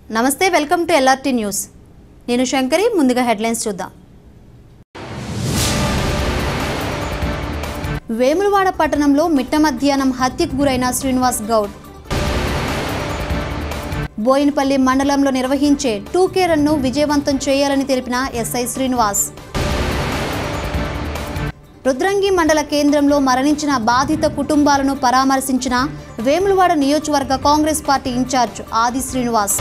నమస్తే welcome to LRT news నేను శంకరి ముందుగా హెడ్లైన్స్ చూద్దాం వేములవాడ పట్టణంలో మిట్ట మధ్యాహ్నం హత్యకు గురైన శ్రీనివాస్ గౌడ్ బోయినపల్లి మండలంలో నిర్వహించే టూకే రన్ను విజయవంతం చేయాలని తెలిపిన ఎస్ఐ శ్రీనివాస్ రుద్రంగి మండల కేంద్రంలో మరణించిన బాధిత కుటుంబాలను పరామర్శించిన వేములవాడ నియోజకవర్గ కాంగ్రెస్ పార్టీ ఇన్ఛార్జ్ ఆది శ్రీనివాస్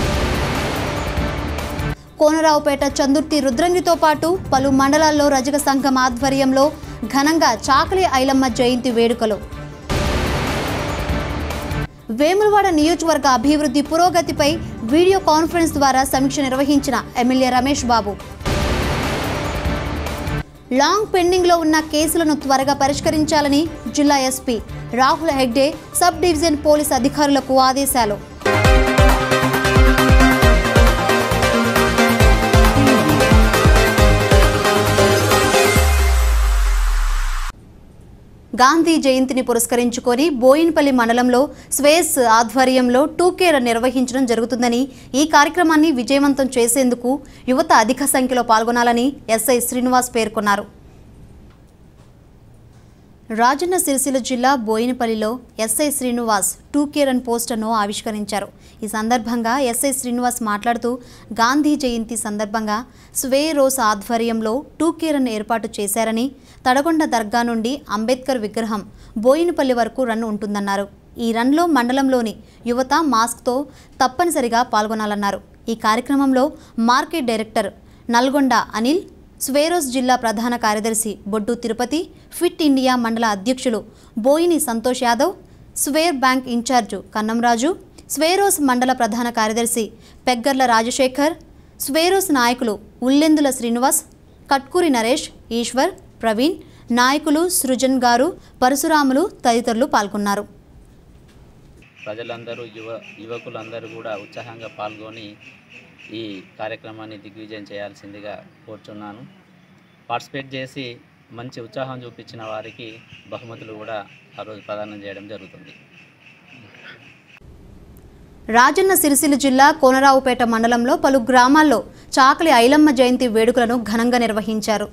కోనరావుపేట చందుర్తి రుద్రంగితో పాటు పలు మండలాల్లో రజక సంఘం ఆధ్వర్యంలో ఘనంగా చాకలి ఐలమ్మ జయంతి వేడుకలు వేములవాడ నియోజకవర్గ అభివృద్ధి పురోగతిపై వీడియో కాన్ఫరెన్స్ ద్వారా సమీక్ష నిర్వహించిన ఎమ్మెల్యే రమేష్ బాబు లాంగ్ పెండింగ్లో ఉన్న కేసులను త్వరగా పరిష్కరించాలని జిల్లా SP Rahul Hegde sub division police అధికారులకు ఆదేశాలు గాంధీ జయంతిని పురస్కరించుకొని బోయిన్పల్లి మండలంలో స్వేస్ ఆధ్వర్యంలో టూకేర నిర్వహించడం జరుగుతుందని ఈ కార్యక్రమాన్ని విజయవంతం చేసేందుకు యువత అధిక సంఖ్యలో పాల్గొనాలని ఎస్ఐ శ్రీనివాస్ పేర్కొన్నారు రాజన్న సిరిసిల్ల జిల్లా బోయినపల్లిలో ఎస్ఐ శ్రీనివాస్ టూకే రన్ పోస్టర్ను ఆవిష్కరించారు ఈ సందర్భంగా ఎస్ఐ శ్రీనివాస్ మాట్లాడుతూ గాంధీ జయంతి సందర్భంగా స్వే రోస్ ఆధ్వర్యంలో టూకే రన్ ఏర్పాటు చేశారని తడగొండ దర్గా నుండి అంబేద్కర్ విగ్రహం బోయినపల్లి వరకు రన్ ఉంటుందన్నారు ఈ రన్లో మండలంలోని యువత మాస్క్తో తప్పనిసరిగా పాల్గొనాలన్నారు ఈ కార్యక్రమంలో మార్కెట్ డైరెక్టర్ నల్గొండ అనిల్ స్వేరోస్ జిల్లా ప్రధాన కార్యదర్శి బొడ్డు తిరుపతి ఫిట్ ఇండియా మండల అధ్యక్షులు బోయిని సంతోష్ యాదవ్ స్వేర్ బ్యాంక్ ఇన్ఛార్జు కన్నంరాజు స్వేరోస్ మండల ప్రధాన కార్యదర్శి పెగ్గర్ల రాజశేఖర్ స్వేరోస్ నాయకులు ఉల్లెందుల శ్రీనివాస్ కట్కూరి నరేష్ ఈశ్వర్ ప్రవీణ్ నాయకులు సృజన్ గారు పరశురాములు తదితరులు పాల్గొన్నారు ప్రజలందరూ యువ యువకులందరూ కూడా ఉత్సాహంగా పాల్గొని ఈ కార్యక్రమాన్ని దిగ్విజయం చేయాల్సిందిగా కోరుచున్నాను పార్టిసిపేట్ చేసి మంచి ఉత్సాహం చూపించిన వారికి బహుమతులు కూడా ఆ రోజు ప్రదానం చేయడం జరుగుతుంది రాజన్న సిరిసిల్ల జిల్లా కోనరావుపేట మండలంలో పలు గ్రామాల్లో చాకలి ఐలమ్మ జయంతి వేడుకలను ఘనంగా నిర్వహించారు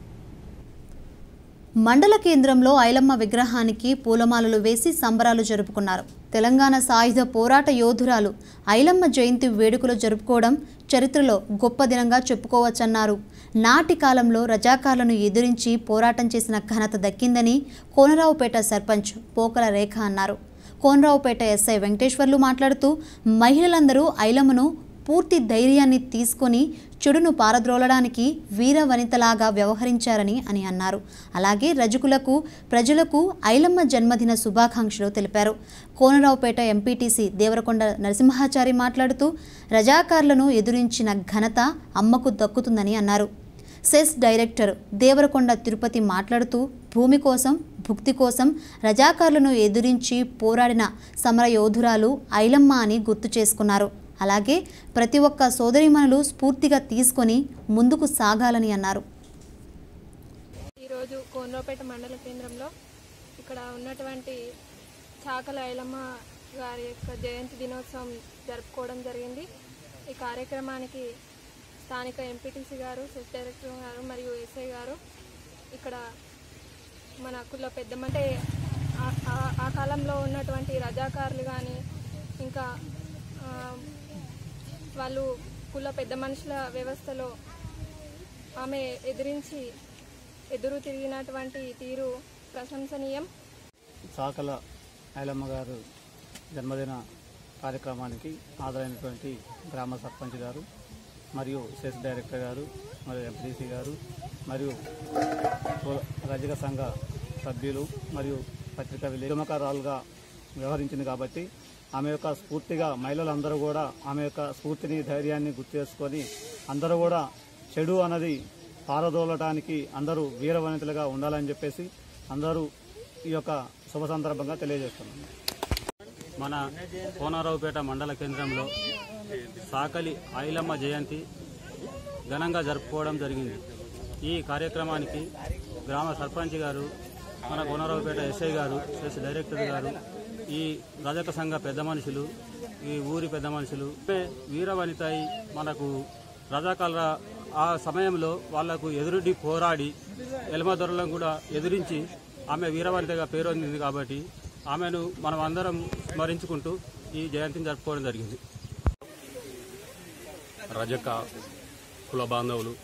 మండల కేంద్రంలో ఐలమ్మ విగ్రహానికి పూలమాలలు వేసి సంబరాలు జరుపుకున్నారు తెలంగాణ సాయుధ పోరాట యోధురాలు ఐలమ్మ జయంతి వేడుకలు జరుపుకోవడం చరిత్రలో గొప్ప దినంగా చెప్పుకోవచ్చన్నారు నాటి కాలంలో రజాకార్లను ఎదిరించి పోరాటం చేసిన ఘనత దక్కిందని కోనరావుపేట సర్పంచ్ పోకల రేఖ అన్నారు కోనరావుపేట ఎస్ఐ వెంకటేశ్వర్లు మాట్లాడుతూ మహిళలందరూ ఐలమ్మను పూర్తి ధైర్యాన్ని తీసుకొని చెడును పారద్రోలడానికి వీర వనితలాగా వ్యవహరించారని అని అన్నారు అలాగే రజకులకు ప్రజలకు ఐలమ్మ జన్మదిన శుభాకాంక్షలు తెలిపారు కోనరావుపేట ఎంపీటీసీ దేవరకొండ నరసింహాచారి మాట్లాడుతూ రజాకార్లను ఎదురించిన ఘనత అమ్మకు దక్కుతుందని అన్నారు సెస్ డైరెక్టర్ దేవరకొండ తిరుపతి మాట్లాడుతూ భూమి కోసం భుక్తి కోసం రజాకారులను ఎదురించి పోరాడిన సమరయోధురాలు ఐలమ్మ అని గుర్తు చేసుకున్నారు అలాగే ప్రతి ఒక్క సోదరిమణులు స్ఫూర్తిగా తీసుకొని ముందుకు సాగాలని అన్నారు ఈరోజు కోనరావుపేట మండల కేంద్రంలో ఇక్కడ ఉన్నటువంటి చాకల ఐలమ్మ గారి యొక్క జయంతి దినోత్సవం జరుపుకోవడం జరిగింది ఈ కార్యక్రమానికి స్థానిక ఎంపీటీసీ గారు సెస్ డైరెక్టర్ గారు మరియు ఎస్ఐ గారు ఇక్కడ మన కుల పెద్దమంటే ఆ- ఆ- ఆ కాలంలో ఉన్నటువంటి రజాకారులు కానీ ఇంకా ఆ, వాళ్ళు కుల పెద్ద మనుషుల వ్యవస్థలో ఆమె ఎదిరించి ఎదురు తిరిగినటువంటి తీరు ప్రశంసనీయం చాకల ఐలమ్మ గారు జన్మదిన కార్యక్రమానికి హాజరైనటువంటి గ్రామ సర్పంచ్ గారు మరియు సెస్ డైరెక్టర్ గారు మరియు ఎంపీడీసీ గారు మరియు కుల- రజక సంఘ సభ్యులు మరియు పత్రికా విలేకరులుగా వ్యవహరించింది కాబట్టి ఆమె యొక్క స్ఫూర్తిగా మహిళలందరూ కూడా ఆమె యొక్క స్ఫూర్తిని ధైర్యాన్ని గుర్తు చేసుకొని అందరూ కూడా చెడు అన్నది పారదోలటానికి అందరూ వీరవనితలుగా ఉండాలని చెప్పేసి అందరూ ఈ యొక్క శుభ సందర్భంగా తెలియజేస్తున్నాను మన కోనారావుపేట మండల కేంద్రంలో సాకలి ఐలమ్మ జయంతి ఘనంగా జరుపుకోవడం జరిగింది ఈ కార్యక్రమానికి గ్రామ సర్పంచ్ గారు మన కోనరావుపేట ఎస్ఐ గారు ఎస్ డైరెక్టర్ గారు ఈ రజక సంఘ పెద్ద మనుషులు ఈ ఊరి పెద్ద మనుషులు వీరవనితాయి మనకు రజాకాల ఆ సమయంలో వాళ్లకు ఎదురుడి పోరాడి ఎలమదొరలను కూడా ఎదిరించి ఆమె వీరవనితగా పేరొందింది కాబట్టి ఆమెను మనం అందరం స్మరించుకుంటూ ఈ జయంతిని జరుపుకోవడం జరిగింది రజక కుల బాంధవులు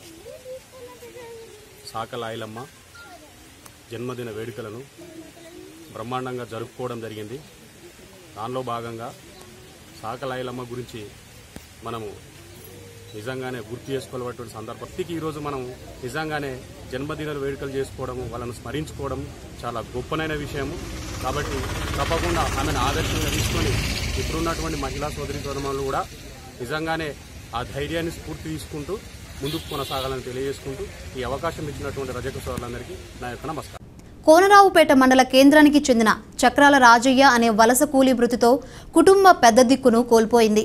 సాకల ఐలమ్మ జన్మదిన వేడుకలను బ్రహ్మాండంగా జరుపుకోవడం జరిగింది దానిలో భాగంగా సాకల ఐలమ్మ గురించి మనము నిజంగానే గుర్తు చేసుకోవాలన్నటువంటి సందర్భం ప్రతికి ఈరోజు మనం నిజంగానే జన్మదిన వేడుకలు చేసుకోవడము వాళ్ళను స్మరించుకోవడం చాలా గొప్పనైన విషయము కాబట్టి తప్పకుండా ఆమెను ఆదర్శంగా తీసుకొని ఇప్పుడున్నటువంటి మహిళా సోదరి సోదరులు కూడా నిజంగానే ఆ ధైర్యాన్ని స్ఫూర్తి తీసుకుంటూ ముందుకు కొనసాగాలని తెలియజేసుకుంటూ ఈ అవకాశం ఇచ్చినటువంటి రజక సోదరులందరికీ నా యొక్క నమస్కారం కోనరావుపేట మండల కేంద్రానికి చెందిన చక్రాల రాజయ్య అనే వలస కూలీ మృతితో కుటుంబ పెద్ద దిక్కును కోల్పోయింది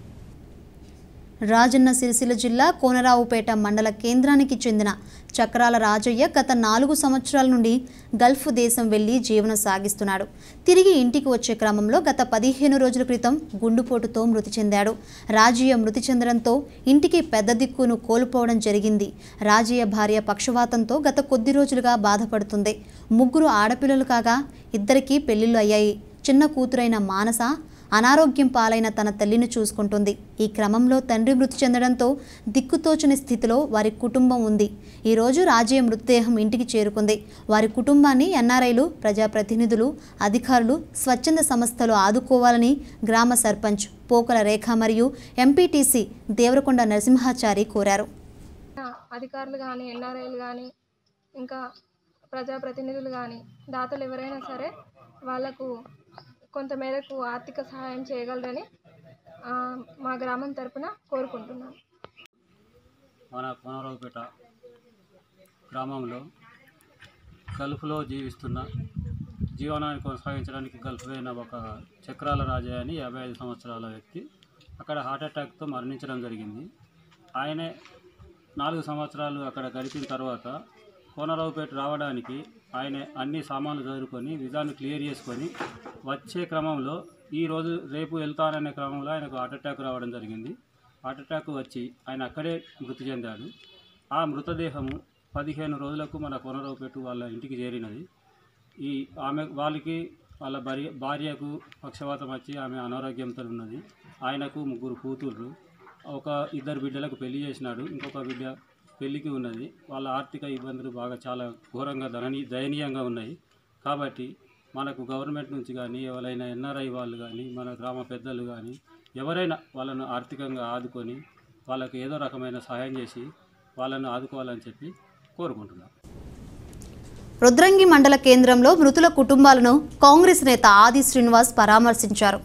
రాజన్న సిరిసిల్ల జిల్లా కోనరావుపేట మండల కేంద్రానికి చెందిన చక్రాల రాజయ్య గత నాలుగు సంవత్సరాల నుండి గల్ఫ్ దేశం వెళ్లి జీవనం సాగిస్తున్నాడు తిరిగి ఇంటికి వచ్చే క్రమంలో గత పదిహేను రోజుల క్రితం గుండుపోటుతో మృతి చెందాడు రాజయ్య మృతి చెందడంతో ఇంటికి పెద్ద దిక్కును కోల్పోవడం జరిగింది రాజయ్య భార్య పక్షవాతంతో గత కొద్ది రోజులుగా బాధపడుతుంది ముగ్గురు ఆడపిల్లలు కాగా ఇద్దరికీ పెళ్లిళ్ళు అయ్యాయి చిన్న కూతురైన మానస అనారోగ్యం పాలైన తన తల్లిని చూసుకుంటుంది ఈ క్రమంలో తండ్రి మృతి చెందడంతో దిక్కుతోచని స్థితిలో వారి కుటుంబం ఉంది ఈరోజు రాజయ్య మృతదేహం ఇంటికి చేరుకుంది వారి కుటుంబాన్ని ఎన్ఆర్ఐలు ప్రజాప్రతినిధులు అధికారులు స్వచ్ఛంద సంస్థలు ఆదుకోవాలని గ్రామ సర్పంచ్ పోకల రేఖ మరియు ఎంపీటీసీ దేవరకొండ నరసింహాచారి కోరారు అధికారులు కానీ ఎన్ఆర్ఐలు కానీ ఇంకా ప్రజాప్రతినిధులు కానీ దాతలు ఎవరైనా సరే వాళ్ళకు కొంతమేరకు ఆర్థిక సహాయం చేయగలరని ఆ, మా గ్రామం తరపున కోరుకుంటున్నాను మన కోనరావుపేట గ్రామంలో గల్ఫ్లో జీవిస్తున్న జీవనాన్ని కొనసాగించడానికి గల్ఫ్ అయిన ఒక చక్రాల రాజయ్య అని యాభై ఐదు సంవత్సరాల వ్యక్తి అక్కడ హార్ట్ అటాక్తో మరణించడం జరిగింది ఆయనే నాలుగు సంవత్సరాలు అక్కడ గడిపిన తర్వాత కోనరావుపేట రావడానికి ఆయన అన్ని సామాన్లు చదువుకొని విధాన్ని క్లియర్ చేసుకొని వచ్చే క్రమంలో ఈ రోజు రేపు వెళ్తాననే క్రమంలో ఆయనకు హార్ట్ అటాక్ రావడం జరిగింది హార్ట్ అటాక్ వచ్చి ఆయన అక్కడే మృతి చెందాడు ఆ మృతదేహము పదిహేను రోజులకు మన కోనరావుపేట వాళ్ళ ఇంటికి చేరినది ఈ ఆమె వాళ్ళకి వాళ్ళ భార్య భార్యకు పక్షవాతం వచ్చి ఆమె అనారోగ్యంతో ఉన్నది ఆయనకు ముగ్గురు కూతుర్లు ఒక ఇద్దరు బిడ్డలకు పెళ్లి చేసినాడు ఇంకొక బిడ్డ పెళ్లికి ఉన్నది వాళ్ళ ఆర్థిక ఇబ్బందులు బాగా చాలా ఘోరంగా ధననీ దయనీయంగా ఉన్నాయి కాబట్టి మనకు గవర్నమెంట్ నుంచి కానీ ఎవరైనా ఎన్ఆర్ఐ వాళ్ళు కానీ మన గ్రామ పెద్దలు కానీ ఎవరైనా వాళ్ళను ఆర్థికంగా ఆదుకొని వాళ్ళకు ఏదో రకమైన సహాయం చేసి వాళ్ళను ఆదుకోవాలని చెప్పి కోరుకుంటున్నాం రుద్రంగి మండల కేంద్రంలో మృతుల కుటుంబాలను కాంగ్రెస్ నేత ఆది శ్రీనివాస్ పరామర్శించారు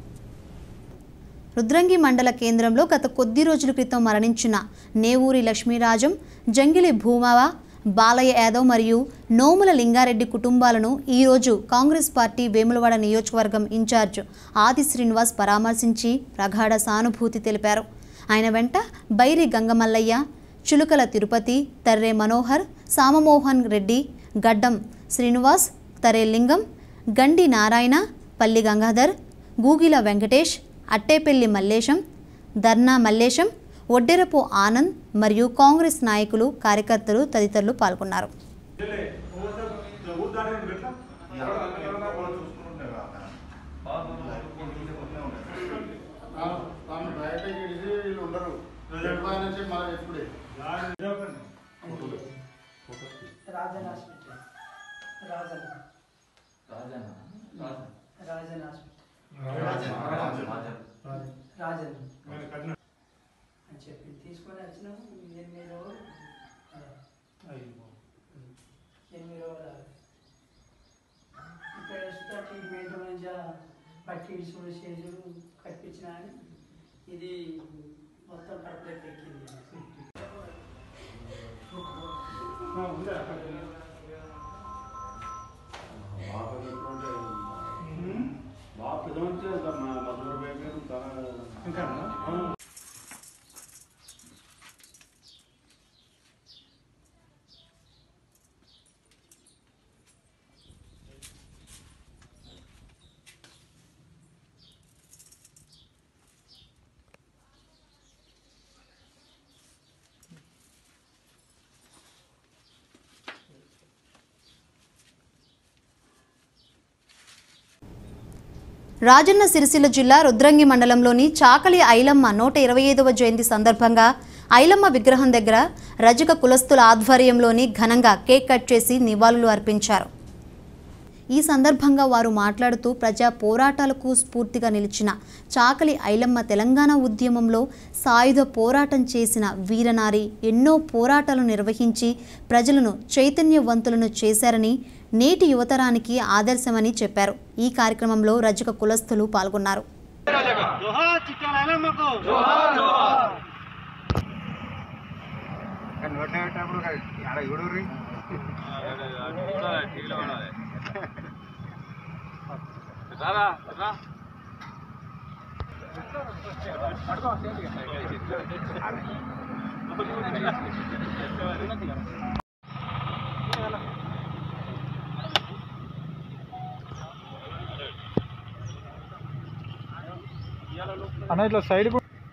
రుద్రంగి మండల కేంద్రంలో గత కొద్ది రోజుల క్రితం మరణించిన నేవూరి లక్ష్మీరాజం జంగిలి భూమావ బాలయ్య యాదవ్ మరియు నోముల లింగారెడ్డి కుటుంబాలను ఈరోజు కాంగ్రెస్ పార్టీ వేములవాడ నియోజకవర్గం ఇన్ఛార్జ్ ఆది శ్రీనివాస్ పరామర్శించి ప్రగాఢ సానుభూతి తెలిపారు ఆయన వెంట బైరి గంగమల్లయ్య చులుకల తిరుపతి తర్రే మనోహర్ సామమోహన్ రెడ్డి గడ్డం శ్రీనివాస్ తరే లింగం గండి నారాయణ పల్లి గంగాధర్ గూగిల వెంకటేష్ అట్టేపల్లి మల్లేశం ధర్నా మల్లేశం ఒడ్డెరపు ఆనంద్ మరియు కాంగ్రెస్ నాయకులు కార్యకర్తలు తదితరులు పాల్గొన్నారు తాను బయటకి ఇడిచి వీళ్ళు ఉండరు చెప్పా నుంచి మన ఎప్పుడే రాజన్ హాస్పిటల్ రాజన్ రాజన్ హాస్పిటల్ రాజన్ అని చెప్పి తీసుకొని వచ్చినాము ఎనిమిది రోజులు ఆ, ఎనిమిది రోజులు ఇక్కడ వస్తే ట్రీట్మెంట్ మంచిగా పట్టి చూడు చేసుడు కట్టించిన అని ఇది మొత్తం కడుపులోకి ఎక్కింది రాజన్న సిరిసిల్ల జిల్లా రుద్రంగి మండలంలోని చాకలి ఐలమ్మ నూట ఇరవై ఐదవ జయంతి సందర్భంగా ఐలమ్మ విగ్రహం దగ్గర రజక కులస్తుల ఆధ్వర్యంలోని ఘనంగా కేక్ కట్ చేసి నివాళులు అర్పించారు ఈ సందర్భంగా వారు మాట్లాడుతూ ప్రజా పోరాటాలకు స్ఫూర్తిగా నిలిచిన చాకలి ఐలమ్మ తెలంగాణ ఉద్యమంలో సాయుధ పోరాటం చేసిన వీరనారి ఎన్నో పోరాటాలు నిర్వహించి ప్రజలను చైతన్యవంతులను చేశారని నేటి యువతరానికి ఆదర్శమని చెప్పారు ఈ కార్యక్రమంలో రజక కులస్తులు పాల్గొన్నారు అన్న ఇట్లా సైడ్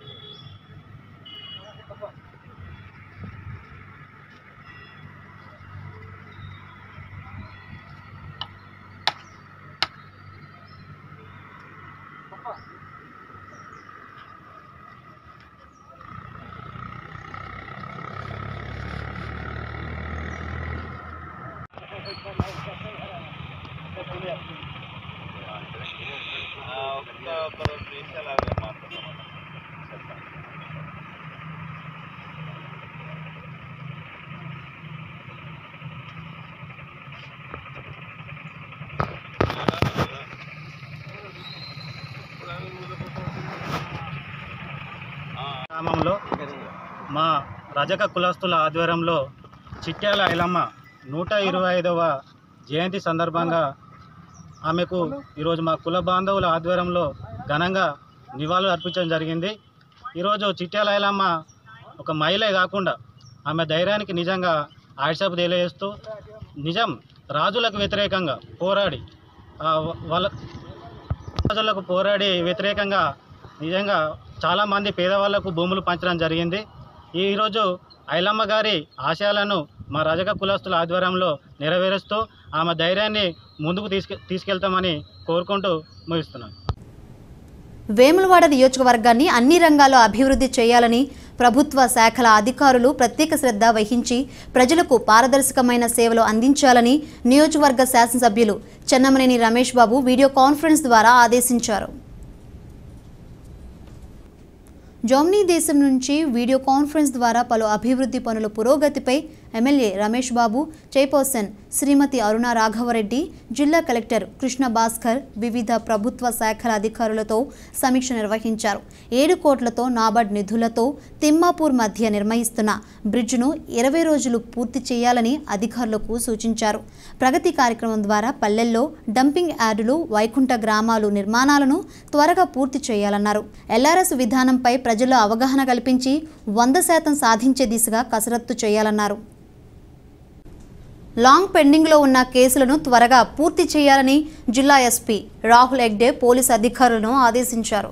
గ్రామంలో మా రజక కులస్తుల ఆధ్వర్యంలో చిట్యాల ఐలమ్మ నూట ఇరవై ఐదవ జయంతి సందర్భంగా ఆమెకు ఈరోజు మా కుల బాంధవుల ఆధ్వర్యంలో ఘనంగా నివాళులు అర్పించడం జరిగింది ఈరోజు చిట్యాల ఐలమ్మ ఒక మహిళే కాకుండా ఆమె ధైర్యానికి నిజంగా ఆయుషపు తెలియజేస్తూ నిజం రాజులకు వ్యతిరేకంగా పోరాడి ఆ, వాళ్ళ రాజులకు పోరాడి వ్యతిరేకంగా నిజంగా చాలామంది పేదవాళ్లకు భూములు పంచడం జరిగింది ఈరోజు ఐలమ్మ గారి ఆశయాలను మా రజక కులస్తుల ఆధ్వర్యంలో నెరవేరుస్తూ ఆమె ధైర్యాన్ని ముందుకు తీసుకె తీసుకెళ్తామని కోరుకుంటూ ముగిస్తున్నాను వేములవాడ నియోజకవర్గాన్ని అన్ని రంగాల్లో అభివృద్ధి చేయాలని ప్రభుత్వ శాఖల అధికారులు ప్రత్యేక శ్రద్ధ వహించి ప్రజలకు పారదర్శకమైన సేవలు అందించాలని నియోజకవర్గ శాసనసభ్యులు చెన్నమనేని రమేష్ బాబు వీడియో కాన్ఫరెన్స్ ద్వారా ఆదేశించారు జర్మనీ దేశం నుంచి వీడియో కాన్ఫరెన్స్ ద్వారా పలు అభివృద్ధి పనుల పురోగతిపై ఎమ్మెల్యే రమేష్ బాబు చైర్పర్సన్ శ్రీమతి అరుణ రాఘవరెడ్డి జిల్లా కలెక్టర్ కృష్ణ భాస్కర్ వివిధ ప్రభుత్వ శాఖల అధికారులతో సమీక్ష నిర్వహించారు ఏడు కోట్లతో నాబార్డ్ నిధులతో తిమ్మాపూర్ మధ్య నిర్వహిస్తున్న బ్రిడ్జ్ను ఇరవై రోజులు పూర్తి చేయాలని అధికారులకు సూచించారు ప్రగతి కార్యక్రమం ద్వారా పల్లెల్లో డంపింగ్ యార్డులు వైకుంఠ గ్రామాలు నిర్మాణాలను త్వరగా పూర్తి చేయాలన్నారు ఎల్ఆర్ఎస్ విధానంపై ప్రజల్లో అవగాహన కల్పించి వంద శాతం సాధించే దిశగా కసరత్తు చేయాలన్నారు లాంగ్ పెండింగ్లో ఉన్న కేసులను త్వరగా పూర్తి చేయాలని జిల్లా ఎస్పీ రాహుల్ ఎగ్డే పోలీస్ అధికారులను ఆదేశించారు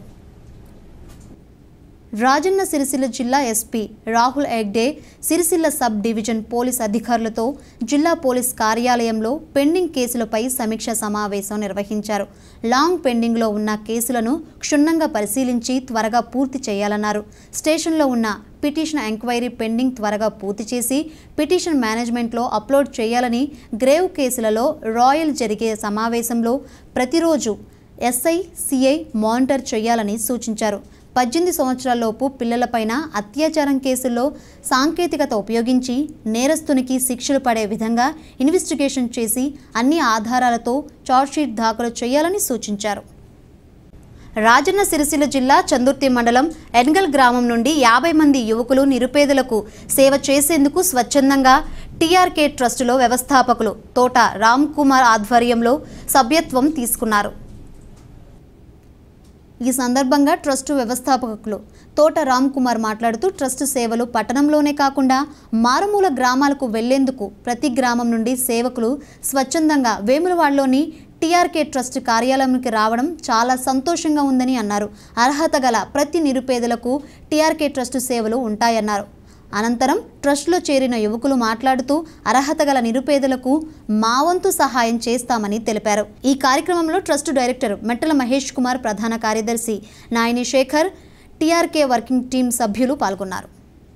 రాజన్న సిరిసిల్ల జిల్లా SP Rahul Hegde Sircilla sub division police అధికారులతో జిల్లా పోలీస్ కార్యాలయంలో పెండింగ్ కేసులపై సమీక్ష సమావేశం నిర్వహించారు లాంగ్ పెండింగ్లో ఉన్న కేసులను క్షుణ్ణంగా పరిశీలించి త్వరగా పూర్తి చేయాలన్నారు స్టేషన్లో ఉన్న పిటిషన్ ఎంక్వైరీ పెండింగ్ త్వరగా పూర్తి చేసి పిటిషన్ మేనేజ్మెంట్లో అప్లోడ్ చేయాలని గ్రేవ్ కేసులలో రాయల్ జరిగే సమావేశంలో ప్రతిరోజు ఎస్ఐ సిఐ మానిటర్ చేయాలని సూచించారు పద్దెనిమిది సంవత్సరాలలోపు పిల్లలపైన అత్యాచారం కేసుల్లో సాంకేతికత ఉపయోగించి నేరస్తునికి శిక్షలు పడే విధంగా ఇన్వెస్టిగేషన్ చేసి అన్ని ఆధారాలతో చార్జ్షీట్ దాఖలు చేయాలని సూచించారు రాజన్న సిరిసిల్ల జిల్లా చందుర్తి మండలం ఎన్గల్ గ్రామం నుండి యాభై మంది యువకులు నిరుపేదలకు సేవ చేసేందుకు స్వచ్ఛందంగా టీఆర్కే ట్రస్టులో వ్యవస్థాపకులు తోట రామ్ కుమార్ ఆధ్వర్యంలో సభ్యత్వం తీసుకున్నారు ఈ సందర్భంగా ట్రస్టు వ్యవస్థాపకులు తోట రామ్ కుమార్ మాట్లాడుతూ ట్రస్ట్ సేవలు పట్టణంలోనే కాకుండా మారుమూల గ్రామాలకు వెళ్లేందుకు ప్రతి గ్రామం నుండి సేవకులు స్వచ్ఛందంగా వేములవాడలోని టీఆర్కే ట్రస్ట్ కార్యాలయానికి రావడం చాలా సంతోషంగా ఉందని అన్నారు అర్హత గల ప్రతి నిరుపేదలకు టీఆర్కే ట్రస్ట్ సేవలు ఉంటాయన్నారు అనంతరం ట్రస్ట్లో చేరిన యువకులు మాట్లాడుతూ అర్హత గల నిరుపేదలకు మా వంతు సహాయం చేస్తామని తెలిపారు ఈ కార్యక్రమంలో ట్రస్ట్ డైరెక్టర్ మెట్టల మహేష్ కుమార్ ప్రధాన కార్యదర్శి Nayani Shekar TRK working team సభ్యులు పాల్గొన్నారు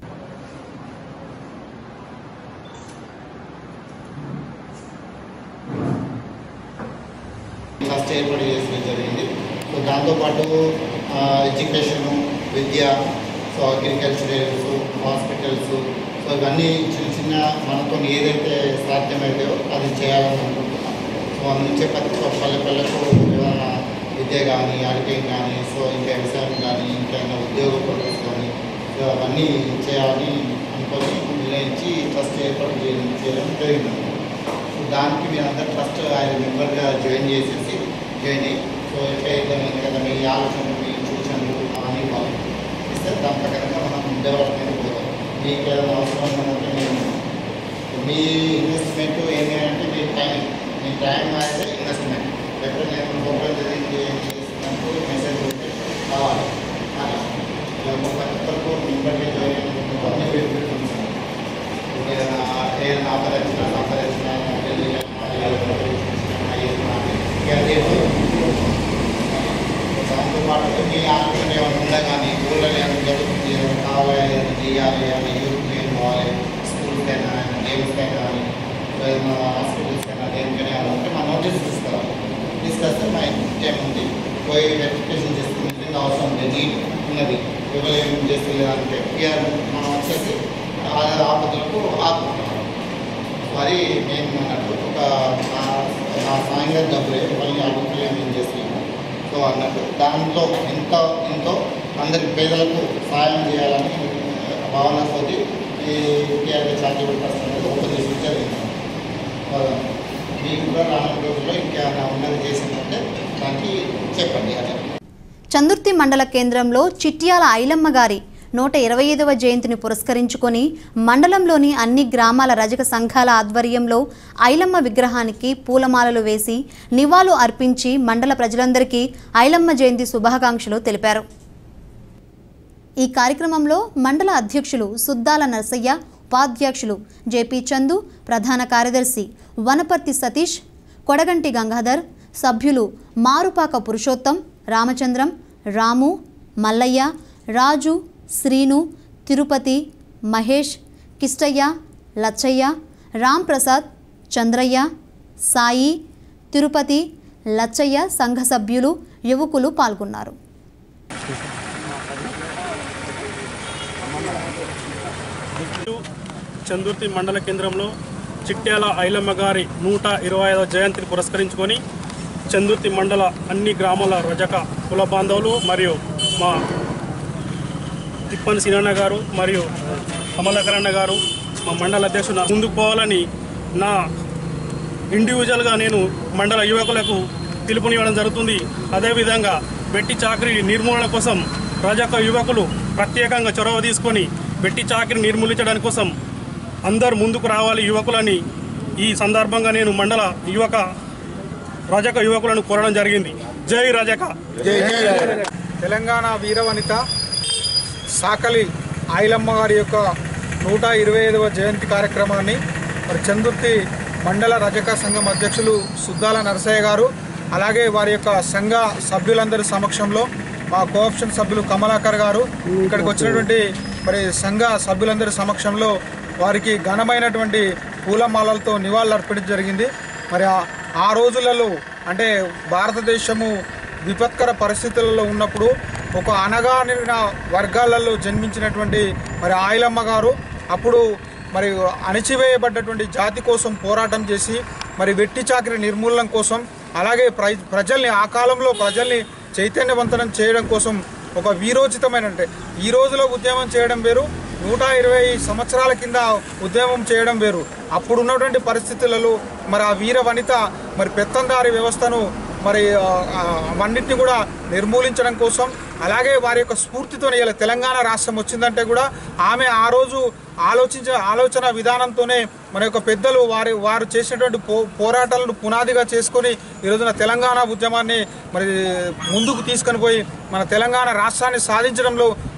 ఫస్ట్ ఏర్పాటు చేసడం జరిగింది సో దాంతోపాటు ఎడ్యుకేషన్ విద్య సో అగ్రికల్చరల్స్ హాస్పిటల్స్ సో ఇవన్నీ చిన్న చిన్న మనతో ఏదైతే సాధ్యమైతే అది చేయాలని అనుకుంటున్నాం సో అందుకే ప్రతి ఒక్క పల్లె పల్లెకు ఏమైనా విద్య కానీ ఆర్టింగ్ కానీ సో ఇంకా వ్యవసాయం కానీ ఇంకేమైనా ఉద్యోగ పద్ధతి కానీ సో అవన్నీ చేయాలని అనుకొని నిర్ణయించి ఫస్ట్ ఏర్పాటు చేయడం చేయడం జరిగింది సో దానికి మీరు అందరు ట్రస్ట్ ఆయన మెంబర్గా జాయిన్ చేసేసి జాయిన్ అయ్యి సో ఎక్కడైతే ఉంది కదా మీ ఆలోచనలు మీ సూచనలు అవన్నీ వాళ్ళు ఇస్తే దాని ప్రకారంగా మనం డెవలప్మెంట్ పోతాం మీకు ఏదైనా అవసరం ఉన్నట్టు మేము మీ ఇన్వెస్ట్మెంట్ ఏంటి అంటే మీ టైం మీ టైం అయితే ఇన్వెస్ట్మెంట్ ఎక్కడ నేను మొబైల్ జరిగింది ఏం చేస్తున్నప్పుడు మెసేజ్ ఉంటే కావాలి అలా ఇలా ప్రతి ఒక్కరికి మెంబర్గా జాయిన్ అయినప్పుడు అన్ని పెట్టుకుంటున్నాను ఏదైనా ఏదైనా ఆఫర్ వచ్చినా ఆఫర్ వచ్చినా దాంతో పాటు మీ ఆలోచన ఏమైనా ఉందా కానీ ఊళ్ళో ఏమైనా జరుగుతుంది ఏమైనా కావాలి ఏదైనా చేయాలి అని యూత్ ఏం కావాలి స్కూల్కైనా గేమ్స్కైనా కానీ ఏదైనా హాస్పిటల్స్కైనా దేనికైనా ఏమైనా ఉంటే మా నోటీస్ తీసుకురావాలి తీసుకొస్తే మా ఇంటి ఉంది పోయి వెరిఫికేషన్ చేసుకుని నిజంగా అవసరం ఉంది నీట్ ఉన్నది ఎవరు ఏం చేస్తలేదు అంటే పిఆర్ మనం వచ్చేసి ఆ ఆపదలకు ఆపుకుంటాం మరి మేము అన్నట్టు ఒక నా- నా సాయంగా డబ్బులే మళ్ళీ అడుగులు ఏం చేస్తున్నాము సో అన్నట్టు దాంట్లో ఎంత ఎంతో అందరి పేదలకు సాయం చేయాలని భావనతోటి ఈ టీఆర్ఏ చారిటబుల్ ట్రస్ట్ అనేది ఉపదేశం జరిగింది ఆ, మీకు కూడా రానున్న రోజుల్లో ఇంకేమైనా ఉన్నది చేసిందంటే దానికి చెప్పండి అదే చందుర్తి మండల కేంద్రంలో చిట్యాల ఐలమ్మ గారి నూట ఇరవై ఐదవ జయంతిని పురస్కరించుకొని మండలంలోని అన్ని గ్రామాల రజక సంఘాల ఆధ్వర్యంలో ఐలమ్మ విగ్రహానికి పూలమాలలు వేసి నివాళులు అర్పించి మండల ప్రజలందరికీ ఐలమ్మ జయంతి శుభాకాంక్షలు తెలిపారు ఈ కార్యక్రమంలో మండల అధ్యక్షులు సుద్దాల నరసయ్య ఉపాధ్యక్షులు జేపీ చందు ప్రధాన కార్యదర్శి వనపర్తి సతీష్ కొడగంటి గంగాధర్ సభ్యులు మారుపాక పురుషోత్తం రామచంద్రం రాము మల్లయ్య రాజు శ్రీను తిరుపతి మహేష్ కిష్టయ్య లచ్చయ్య రామ్ ప్రసాద్ చంద్రయ్య సాయి తిరుపతి లచ్చయ్య సంఘ సభ్యులు యువకులు పాల్గొన్నారు చందుర్తి మండల కేంద్రంలో చిట్యాల ఐలమ్మ గారి నూట ఇరవై ఐదవ జయంతిని పురస్కరించుకొని చందుర్తి మండల అన్ని గ్రామాల రజక కుల బాంధవులు మరియు మా తిప్పని సినన్న గారు మరియు కమలకరణ గారు మా మండల అధ్యక్షుడు ముందుకు పోవాలని నా ఇండివిజువల్గా నేను మండల యువకులకు పిలుపునివ్వడం జరుగుతుంది అదేవిధంగా వెట్టి చాకరీ నిర్మూలన కోసం రజక యువకులు ప్రత్యేకంగా చొరవ తీసుకొని వెట్టి చాకరీ నిర్మూలించడానికి కోసం అందరు ముందుకు రావాలి యువకులని ఈ సందర్భంగా నేను మండల యువక రజక యువకులను కోరడం జరిగింది జై రజక తెలంగాణ వీరవనిత సాకలి ఆయిలమ్మ గారి యొక్క నూట ఇరవై ఐదవ జయంతి కార్యక్రమాన్ని మరి చందుర్తి మండల రజక సంఘం అధ్యక్షులు సుద్దాల నరసయ్య గారు అలాగే వారి యొక్క సంఘ సభ్యులందరి సమక్షంలో మా కోఆప్షన్ సభ్యులు కమలాకర్ గారు ఇక్కడికి వచ్చినటువంటి మరి సంఘ సభ్యులందరి సమక్షంలో వారికి ఘనమైనటువంటి పూలమాలలతో నివాళులు అర్పించడం జరిగింది మరి ఆ- ఆ రోజులలో అంటే భారతదేశము విపత్కర పరిస్థితులలో ఉన్నప్పుడు ఒక అనగానిన వర్గాలలో జన్మించినటువంటి మరి ఆయిలమ్మ గారు అప్పుడు మరి అణచివేయబడ్డటువంటి జాతి కోసం పోరాటం చేసి మరి వెట్టి చాకరి నిర్మూలన కోసం అలాగే ప్ర ప్రజల్ని ఆ కాలంలో ప్రజల్ని చైతన్యవంతనం చేయడం కోసం ఒక వీరోచితమైన అంటే ఈ రోజులో ఉద్యమం చేయడం వేరు నూట ఇరవై సంవత్సరాల కింద ఉద్యమం చేయడం వేరు అప్పుడు ఉన్నటువంటి పరిస్థితులలో మరి ఆ వీర వనిత మరి పెత్తందారి వ్యవస్థను మరి ఆ, ఆ, అవన్నిటిని కూడా నిర్మూలించడం కోసం అలాగే వారి యొక్క స్ఫూర్తితో ఇలా తెలంగాణ రాష్ట్రం వచ్చిందంటే కూడా ఆమె ఆ రోజు ఆలోచించే ఆలోచన విధానంతోనే మన యొక్క పెద్దలు వారి వారు చేసినటువంటి పో పోరాటాలను పునాదిగా చేసుకొని ఈ రోజున తెలంగాణ ఉద్యమాన్ని మరి ముందుకు తీసుకొని పోయి మన తెలంగాణ రాష్ట్రాన్ని సాధించడంలో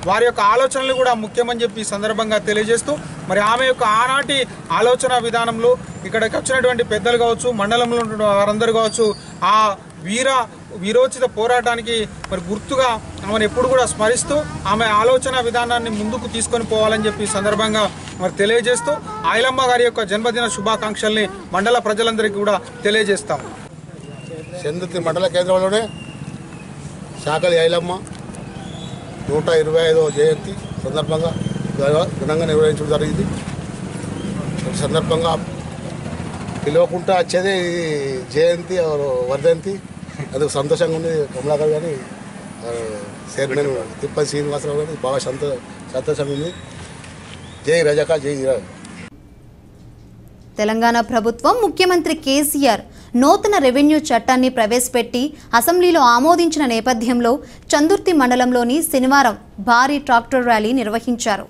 వారి యొక్క ఆలోచనలు కూడా ముఖ్యమని చెప్పి ఈ సందర్భంగా తెలియజేస్తూ మరి ఆమె యొక్క ఆనాటి ఆలోచన విధానంలో ఇక్కడికి వచ్చినటువంటి పెద్దలు కావచ్చు మండలంలో ఉన్న వారందరూ కావచ్చు ఆ వీర వీరోచిత పోరాటానికి మరి గుర్తుగా ఆమెను ఎప్పుడు కూడా స్మరిస్తూ ఆమె ఆలోచన విధానాన్ని ముందుకు తీసుకొని పోవాలని చెప్పి ఈ సందర్భంగా మరి తెలియజేస్తూ ఆయలమ్మ గారి యొక్క జన్మదిన శుభాకాంక్షల్ని మండల ప్రజలందరికీ కూడా తెలియజేస్తాం చందుర్తి మండల కేంద్రంలోనే శాకలి ఐలమ్మ నూట ఇరవై ఐదవ జయంతి సందర్భంగా ఘన- ఘనంగా నిర్వహించడం జరిగింది ఈ సందర్భంగా పిలవకుండా వచ్చేది ఈ జయంతి ఆర్ వర్ధంతి అది సంతోషంగా ఉంది కమలాకర్ కానీ ఆ, చైర్మన్ తిప్పతి శ్రీనివాసరావు గారి బాగా సంతో సంతోషంగా ఉంది జై రజక జై రా తెలంగాణ ప్రభుత్వం ముఖ్యమంత్రి కేసీఆర్ నూతన రెవెన్యూ చట్టాన్ని ప్రవేశపెట్టి అసెంబ్లీలో ఆమోదించిన నేపథ్యంలో చందుర్తి మండలంలోని శనివారం భారీ ట్రాక్టర్ ర్యాలీ నిర్వహించారు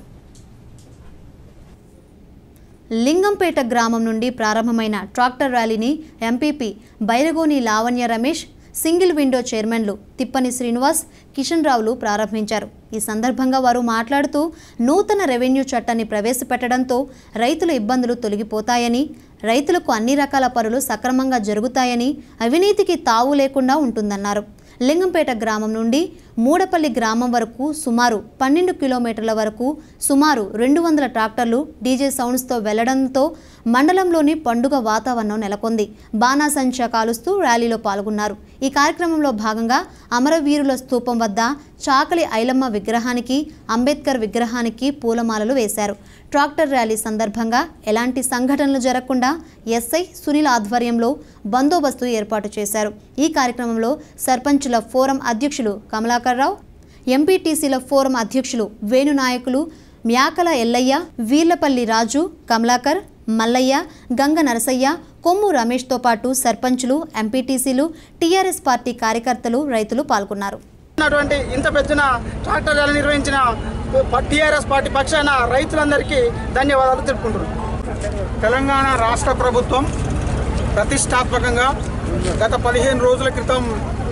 లింగంపేట గ్రామం నుండి ప్రారంభమైన ట్రాక్టర్ ర్యాలీని MPP Bairagoni Lavanya Ramesh single window చైర్మన్లు తిప్పని శ్రీనివాస్ కిషన్ రావులు ప్రారంభించారు ఈ సందర్భంగా వారు మాట్లాడుతూ నూతన రెవెన్యూ చట్టాన్ని ప్రవేశపెట్టడంతో రైతుల ఇబ్బందులు తొలగిపోతాయని రైతులకు అన్ని రకాల పనులు సక్రమంగా జరుగుతాయని అవినీతికి తావు లేకుండా ఉంటుందన్నారు లింగంపేట గ్రామం నుండి మూడపల్లి గ్రామం వరకు సుమారు పన్నెండు కిలోమీటర్ల వరకు సుమారు రెండు వందల ట్రాక్టర్లు డీజే సౌండ్స్తో వెళ్లడంతో మండలంలోని పండుగ వాతావరణం నెలకొంది బాణాసంచా కాలుస్తూ ర్యాలీలో పాల్గొన్నారు ఈ కార్యక్రమంలో భాగంగా అమరవీరుల స్తూపం వద్ద చాకలి ఐలమ్మ విగ్రహానికి అంబేద్కర్ విగ్రహానికి పూలమాలలు వేశారు ట్రాక్టర్ ర్యాలీ సందర్భంగా ఎలాంటి సంఘటనలు జరగకుండా ఎస్ఐ సునీల్ ఆధ్వర్యంలో బందోబస్తు ఏర్పాటు చేశారు ఈ కార్యక్రమంలో సర్పంచుల ఫోరం అధ్యక్షులు కమలాకర్ రావు ఎంపీటీసీల ఫోరం అధ్యక్షులు వేణు నాయకులు మ్యాకల ఎల్లయ్య వీర్లపల్లి రాజు కమలాకర్ మల్లయ్య గంగ నరసయ్య కొమ్ము రమేష్తో పాటు సర్పంచులు ఎంపీటీసీలు టీఆర్ఎస్ పార్టీ కార్యకర్తలు రైతులు పాల్గొన్నారు ఉన్నటువంటి ఇంత పెద్దన ట్రాక్టర్ ర్యాలీ నిర్వహించిన టీఆర్ఎస్ పార్టీ పక్షాన రైతులందరికీ ధన్యవాదాలు తెలుపుకుంటున్నాను తెలంగాణ రాష్ట్ర ప్రభుత్వం ప్రతిష్టాత్మకంగా గత పదిహేను రోజుల క్రితం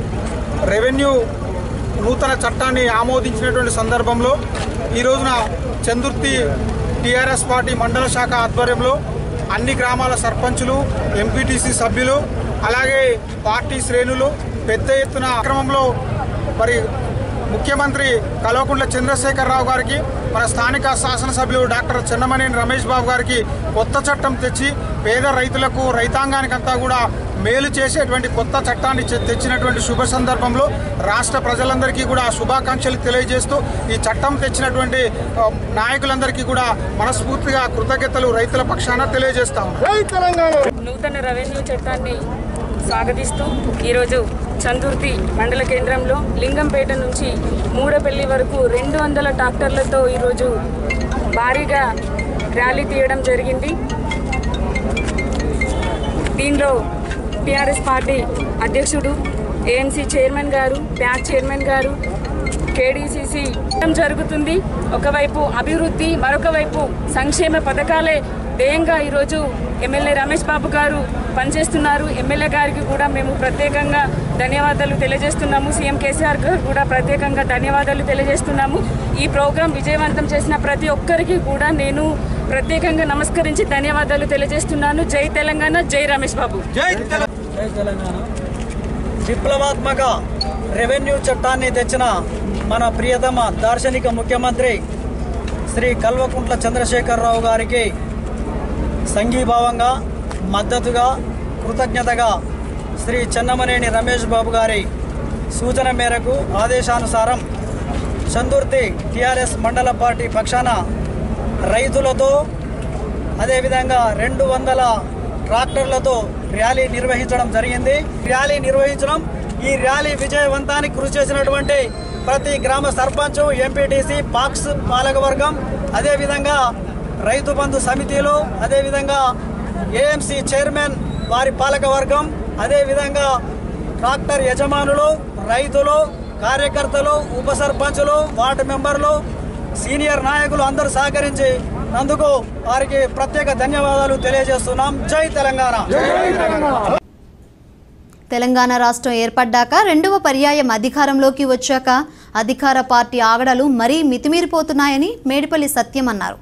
రెవెన్యూ నూతన చట్టాన్ని ఆమోదించినటువంటి సందర్భంలో ఈ రోజున చందుర్తి టీఆర్ఎస్ పార్టీ మండల శాఖ ఆధ్వర్యంలో అన్ని గ్రామాల సర్పంచులు ఎంపీటీసీ సభ్యులు అలాగే పార్టీ శ్రేణులు పెద్ద ఎత్తున క్రమంలో మరి ముఖ్యమంత్రి కల్వకుంట్ల చంద్రశేఖరరావు గారికి మన స్థానిక శాసనసభ్యులు డాక్టర్ చెన్నమనేని రమేష్ బాబు గారికి కొత్త చట్టం తెచ్చి పేద రైతులకు రైతాంగానికంతా కూడా మేలు చేసేటువంటి కొత్త చట్టాన్ని తె- తెచ్చినటువంటి శుభ సందర్భంలో రాష్ట్ర ప్రజలందరికీ కూడా శుభాకాంక్షలు తెలియజేస్తూ ఈ చట్టం తెచ్చినటువంటి ఆ, నాయకులందరికీ కూడా మనస్ఫూర్తిగా కృతజ్ఞతలు రైతుల పక్షాన తెలియజేస్తా ఉన్నాం నూతన రెవెన్యూ చట్టాన్ని స్వాగతిస్తూ ఈరోజు చందుర్తి మండల కేంద్రంలో లింగంపేట నుంచి మూడపల్లి వరకు రెండు వందల ట్రాక్టర్లతో ఈరోజు భారీగా ర్యాలీ తీయడం జరిగింది దీనిలో టీఆర్ఎస్ పార్టీ అధ్యక్షుడు ఏఎంసీ చైర్మన్ గారు ప్యాక్ చైర్మన్ గారు కేడీసీసీ జరుగుతుంది ఒకవైపు అభివృద్ధి మరొక వైపు సంక్షేమ పథకాలే ధ్యేయంగా ఈరోజు ఎమ్మెల్యే రమేష్ బాబు గారు పనిచేస్తున్నారు ఎమ్మెల్యే గారికి కూడా మేము ప్రత్యేకంగా ధన్యవాదాలు తెలియజేస్తున్నాము సీఎం కేసీఆర్ గారు కూడా ప్రత్యేకంగా ధన్యవాదాలు తెలియజేస్తున్నాము ఈ ప్రోగ్రాం విజయవంతం చేసిన ప్రతి ఒక్కరికి కూడా నేను ప్రత్యేకంగా నమస్కరించి ధన్యవాదాలు తెలియజేస్తున్నాను జై తెలంగాణ జై రమేష్ బాబు జై తెలంగాణ విప్లవాత్మక రెవెన్యూ చట్టాన్ని తెచ్చిన మన ప్రియతమ దార్శనిక ముఖ్యమంత్రి శ్రీ కల్వకుంట్ల చంద్రశేఖరరావు గారికి సంఘీభావంగా మద్దతుగా కృతజ్ఞతగా శ్రీ చెన్నమనేని రమేష్ బాబు గారి సూచన మేరకు ఆదేశానుసారం చందుర్తి టిఆర్ఎస్ మండల పార్టీ పక్షాన రైతులతో అదేవిధంగా రెండు వందల ట్రాక్టర్లతో ర్యాలీ నిర్వహించడం జరిగింది ర్యాలీ నిర్వహించడం ఈ ర్యాలీ విజయవంతానికి కృషి చేసినటువంటి ప్రతి గ్రామ సర్పంచ్ ఎంపీటీసీ పాక్స్ పాలకవర్గం అదేవిధంగా రైతు బంధు సమితిలు అదేవిధంగా ఏఎంసీ చైర్మన్ వారి పాలకవర్గం అదేవిధంగా ట్రాక్టర్ యజమానులు రైతులు కార్యకర్తలు ఉప సర్పంచులు వార్డు మెంబర్లు సీనియర్ నాయకులు అందరూ సహకరించి నందుకు వారికి ప్రత్యేక ధన్యవాదాలు తెలియజేస్తున్నాం జై తెలంగాణ తెలంగాణ రాష్ట్రం ఏర్పడ్డాక రెండవ పర్యాయం అధికారంలోకి వచ్చాక అధికార పార్టీ ఆగడాలు మరీ మితిమీరిపోతున్నాయని మేడిపల్లి సత్యం అన్నారు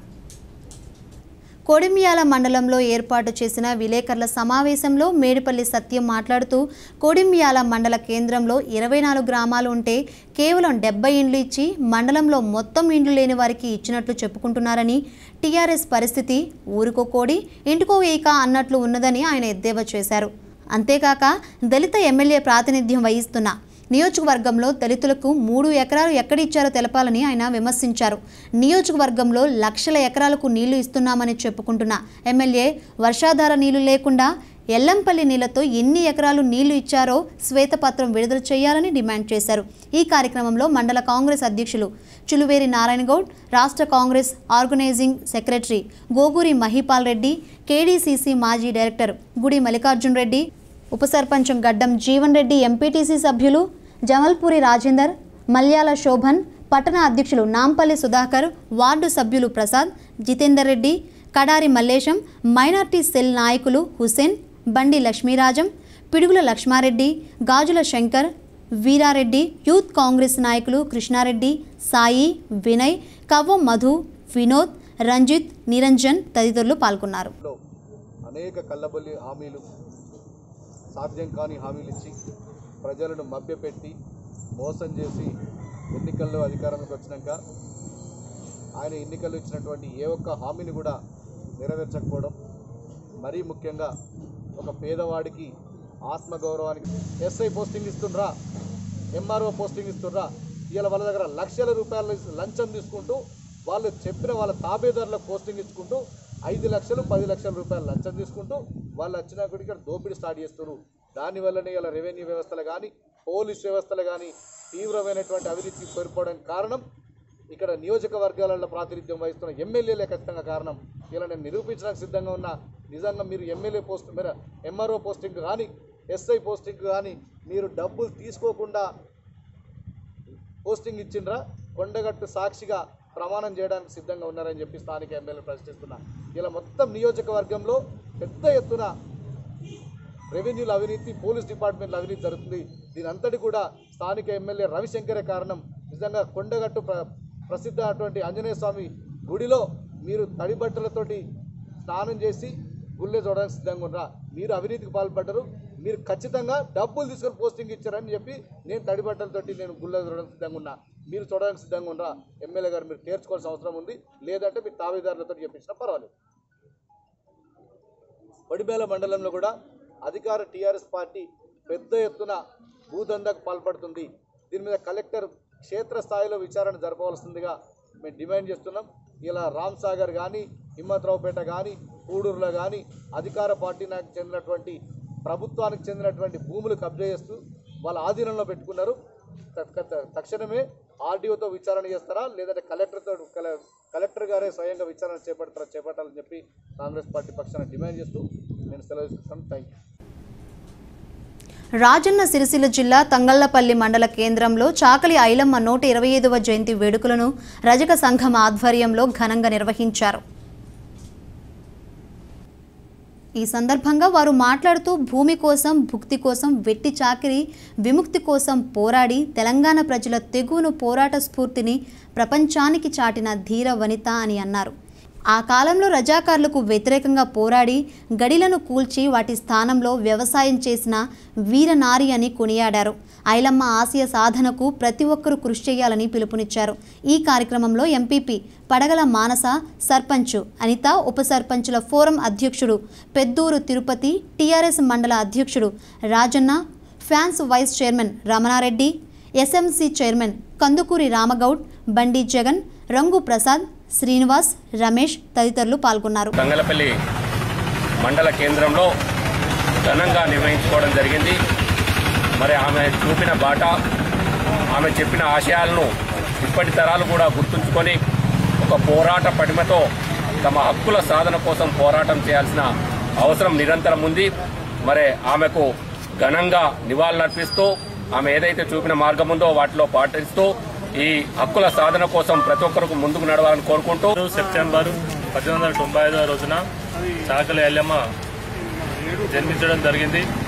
కోడిమియాల మండలంలో ఏర్పాటు చేసిన విలేకరుల సమావేశంలో మేడిపల్లి సత్యం మాట్లాడుతూ కోడిమియాల మండల కేంద్రంలో ఇరవై నాలుగు గ్రామాలు ఉంటే కేవలం డెబ్బై ఇండ్లు ఇచ్చి మండలంలో మొత్తం ఇండ్లు లేని వారికి ఇచ్చినట్లు చెప్పుకుంటున్నారని టీఆర్ఎస్ పరిస్థితి ఊరికో కోడి ఇంటికో ఏక అన్నట్లు ఉన్నదని ఆయన ఎద్దేవా చేశారు అంతేకాక దళిత ఎమ్మెల్యే ప్రాతినిధ్యం వహిస్తున్న నియోజకవర్గంలో దళితులకు మూడు ఎకరాలు ఎక్కడిచ్చారో తెలపాలని ఆయన విమర్శించారు నియోజకవర్గంలో లక్షల ఎకరాలకు నీళ్లు ఇస్తున్నామని చెప్పుకుంటున్న ఎమ్మెల్యే వర్షాధార నీళ్లు లేకుండా ఎల్లంపల్లి నీళ్లతో ఎన్ని ఎకరాలు నీళ్లు ఇచ్చారో శ్వేతపత్రం విడుదల చేయాలని డిమాండ్ చేశారు ఈ కార్యక్రమంలో మండల కాంగ్రెస్ అధ్యక్షులు చులువేరి నారాయణగౌడ్ రాష్ట్ర Congress organizing secretary Goguri Mahipal Reddy KDCC మాజీ డైరెక్టర్ గుడి మల్లికార్జున్ రెడ్డి ఉప సర్పంచం గడ్డం జీవన్ రెడ్డి ఎంపీటీసీ సభ్యులు జమల్పూరి రాజేందర్ మల్యాల శోభన్ పట్టణ అధ్యక్షులు నాంపల్లి సుధాకర్ వార్డు సభ్యులు ప్రసాద్ జితేందర్ రెడ్డి కడారి మల్లేశం మైనార్టీ సెల్ నాయకులు హుసేన్ బండి లక్ష్మీరాజం పిడుగుల లక్ష్మారెడ్డి గాజుల శంకర్ వీరారెడ్డి యూత్ కాంగ్రెస్ నాయకులు కృష్ణారెడ్డి సాయి వినయ్ కవ్వం మధు వినోద్ రంజిత్ నిరంజన్ తదితరులు పాల్గొన్నారు అనేక కళ్ళబొల్లి హామీలు సాధ్యం కాని హామీలు ఇచ్చి ప్రజలను మభ్యపెట్టి మోసం చేసి ఎన్నికల్లో అధికారంలోకి వచ్చినాక ఆయన ఎన్నికల్లో ఇచ్చినటువంటి ఏ ఒక్క హామీని కూడా నెరవేర్చకపోవడం మరీ ముఖ్యంగా ఒక పేదవాడికి ఆత్మగౌరవానికి ఎస్ఐ పోస్టింగ్ ఇస్తుండ్రా ఎంఆర్ఓ పోస్టింగ్ ఇస్తుండ్రా ఇవాళ వాళ్ళ దగ్గర లక్షల రూపాయల లంచం తీసుకుంటూ వాళ్ళు చెప్పిన వాళ్ళ తాబేదారులకు పోస్టింగ్ ఇచ్చుకుంటూ ఐదు లక్షలు పది లక్షల రూపాయలు లంచం తీసుకుంటూ వాళ్ళు వచ్చినా కూడా ఇక్కడ దోపిడీ స్టార్ట్ చేస్తున్నారు దానివల్లనే ఇలా రెవెన్యూ వ్యవస్థలు కానీ పోలీస్ వ్యవస్థలు కానీ తీవ్రమైనటువంటి అవినీతికి కోల్పోవడానికి కారణం ఇక్కడ నియోజకవర్గాలలో ప్రాతినిధ్యం వహిస్తున్న ఎమ్మెల్యేలే ఖచ్చితంగా కారణం ఇలా నేను నిరూపించడానికి సిద్ధంగా ఉన్నా నిజంగా మీరు ఎమ్మెల్యే పోస్ట్ మీరు ఎంఆర్ఓ పోస్టింగ్ కానీ ఎస్ఐ పోస్టింగ్ కానీ మీరు డబ్బులు తీసుకోకుండా పోస్టింగ్ ఇచ్చిండ్రా కొండగట్టు సాక్షిగా ప్రమాణం చేయడానికి సిద్ధంగా ఉన్నారని చెప్పి స్థానిక ఎమ్మెల్యే ప్రశ్నిస్తున్నా ఇలా మొత్తం నియోజకవర్గంలో పెద్ద ఎత్తున రెవెన్యూల అవినీతి పోలీస్ డిపార్ట్మెంట్ల అవినీతి జరుగుతుంది దీని అంతటి కూడా స్థానిక ఎమ్మెల్యే రవిశంకరే కారణం నిజంగా కొండగట్టు ప్ర ప్రసిద్ధ అటువంటి ఆంజనేయ స్వామి గుడిలో మీరు తడి బట్టలతోటి స్నానం చేసి గుళ్ళే చూడడానికి సిద్ధంగా ఉన్నారా మీరు అవినీతికి పాల్పడ్డారు మీరు ఖచ్చితంగా డబ్బులు తీసుకొని పోస్టింగ్ ఇచ్చారని చెప్పి నేను తడి బట్టలతోటి నేను గుళ్ళో చూడడానికి సిద్ధంగా ఉన్నా మీరు చూడడానికి సిద్ధంగా ఉన్నారా ఎమ్మెల్యే గారు మీరు తీర్చుకోవాల్సిన అవసరం ఉంది లేదంటే మీరు తావేదారులతో చెప్పించినా పర్వాలేదు వడిమేల మండలంలో కూడా అధికార టీఆర్ఎస్ పార్టీ పెద్ద ఎత్తున భూదందాకు పాల్పడుతుంది దీని మీద కలెక్టర్ క్షేత్రస్థాయిలో విచారణ జరపవలసిందిగా మేము డిమాండ్ చేస్తున్నాం ఇలా రామ్ సాగర్ కానీ హిమ్మత్రావుపేట కానీ కూడూరులో కానీ అధికార పార్టీకి చెందినటువంటి ప్రభుత్వానికి చెందినటువంటి భూములు కబ్జా చేస్తూ వాళ్ళ ఆధీనంలో పెట్టుకున్నారు త- త- తక్షణమే ఆర్డీఓతో విచారణ చేస్తారా లేదంటే కలెక్టర్తో కల- కలెక్టర్ గారే స్వయంగా విచారణ చేపడతారా చేపట్టాలని చెప్పి కాంగ్రెస్ పార్టీ పక్షాన డిమాండ్ చేస్తూ నేను సెలవు తీసుకుంటాను థ్యాంక్ యూ రాజన్న సిరిసిల్ల జిల్లా తంగళ్లపల్లి మండల కేంద్రంలో చాకలి ఐలమ్మ నూట ఇరవై ఐదవ జయంతి వేడుకలను రజక సంఘం ఆధ్వర్యంలో ఘనంగా నిర్వహించారు ఈ సందర్భంగా వారు మాట్లాడుతూ భూమి కోసం భుక్తి కోసం వెట్టి చాకిరి విముక్తి కోసం పోరాడి తెలంగాణ ప్రజల తెగువను పోరాట స్ఫూర్తిని ప్రపంచానికి చాటిన ధీర వనిత అని అన్నారు ఆ కాలంలో రజాకార్లకు వ్యతిరేకంగా పోరాడి గడిలను కూల్చి వాటి స్థానంలో వ్యవసాయం చేసిన వీరనారి అని కొనియాడారు ఐలమ్మ ఆశయ సాధనకు ప్రతి ఒక్కరూ కృషి చేయాలని పిలుపునిచ్చారు ఈ కార్యక్రమంలో ఎంపీపీ పడగల మానస సర్పంచ్ అనిత ఉప సర్పంచుల ఫోరం అధ్యక్షుడు పెద్దూరు తిరుపతి టీఆర్ఎస్ మండల అధ్యక్షుడు Rajanna fans vice chairman Ramanareddy SMC chairman Kandukuri Ramagoud Bandi Jagan రంగు ప్రసాద్ శ్రీనివాస్ రమేష్ తదితరులు పాల్గొన్నారు తంగలపల్లి మండల కేంద్రంలో ఘనంగా నిర్వహించుకోవడం జరిగింది మరి ఆమె చూపిన బాట ఆమె చెప్పిన ఆశయాలను ఇప్పటి తరాలు కూడా గుర్తుంచుకొని ఒక పోరాట పటిమతో తమ హక్కుల సాధన కోసం పోరాటం చేయాల్సిన అవసరం నిరంతరం ఉంది మరి ఆమెకు ఘనంగా నివాళులర్పిస్తూ ఆమె ఏదైతే చూపిన మార్గం ఉందో వాటిలో పాటిస్తూ ఈ హక్కుల సాధన కోసం ప్రతి ఒక్కరికి ముందుకు నడవాలని కోరుకుంటూ సెప్టెంబర్ పద్దెనిమిది వందల తొంభై ఐదవ రోజున చాకలి ఎల్లమ్మ జన్మించడం జరిగింది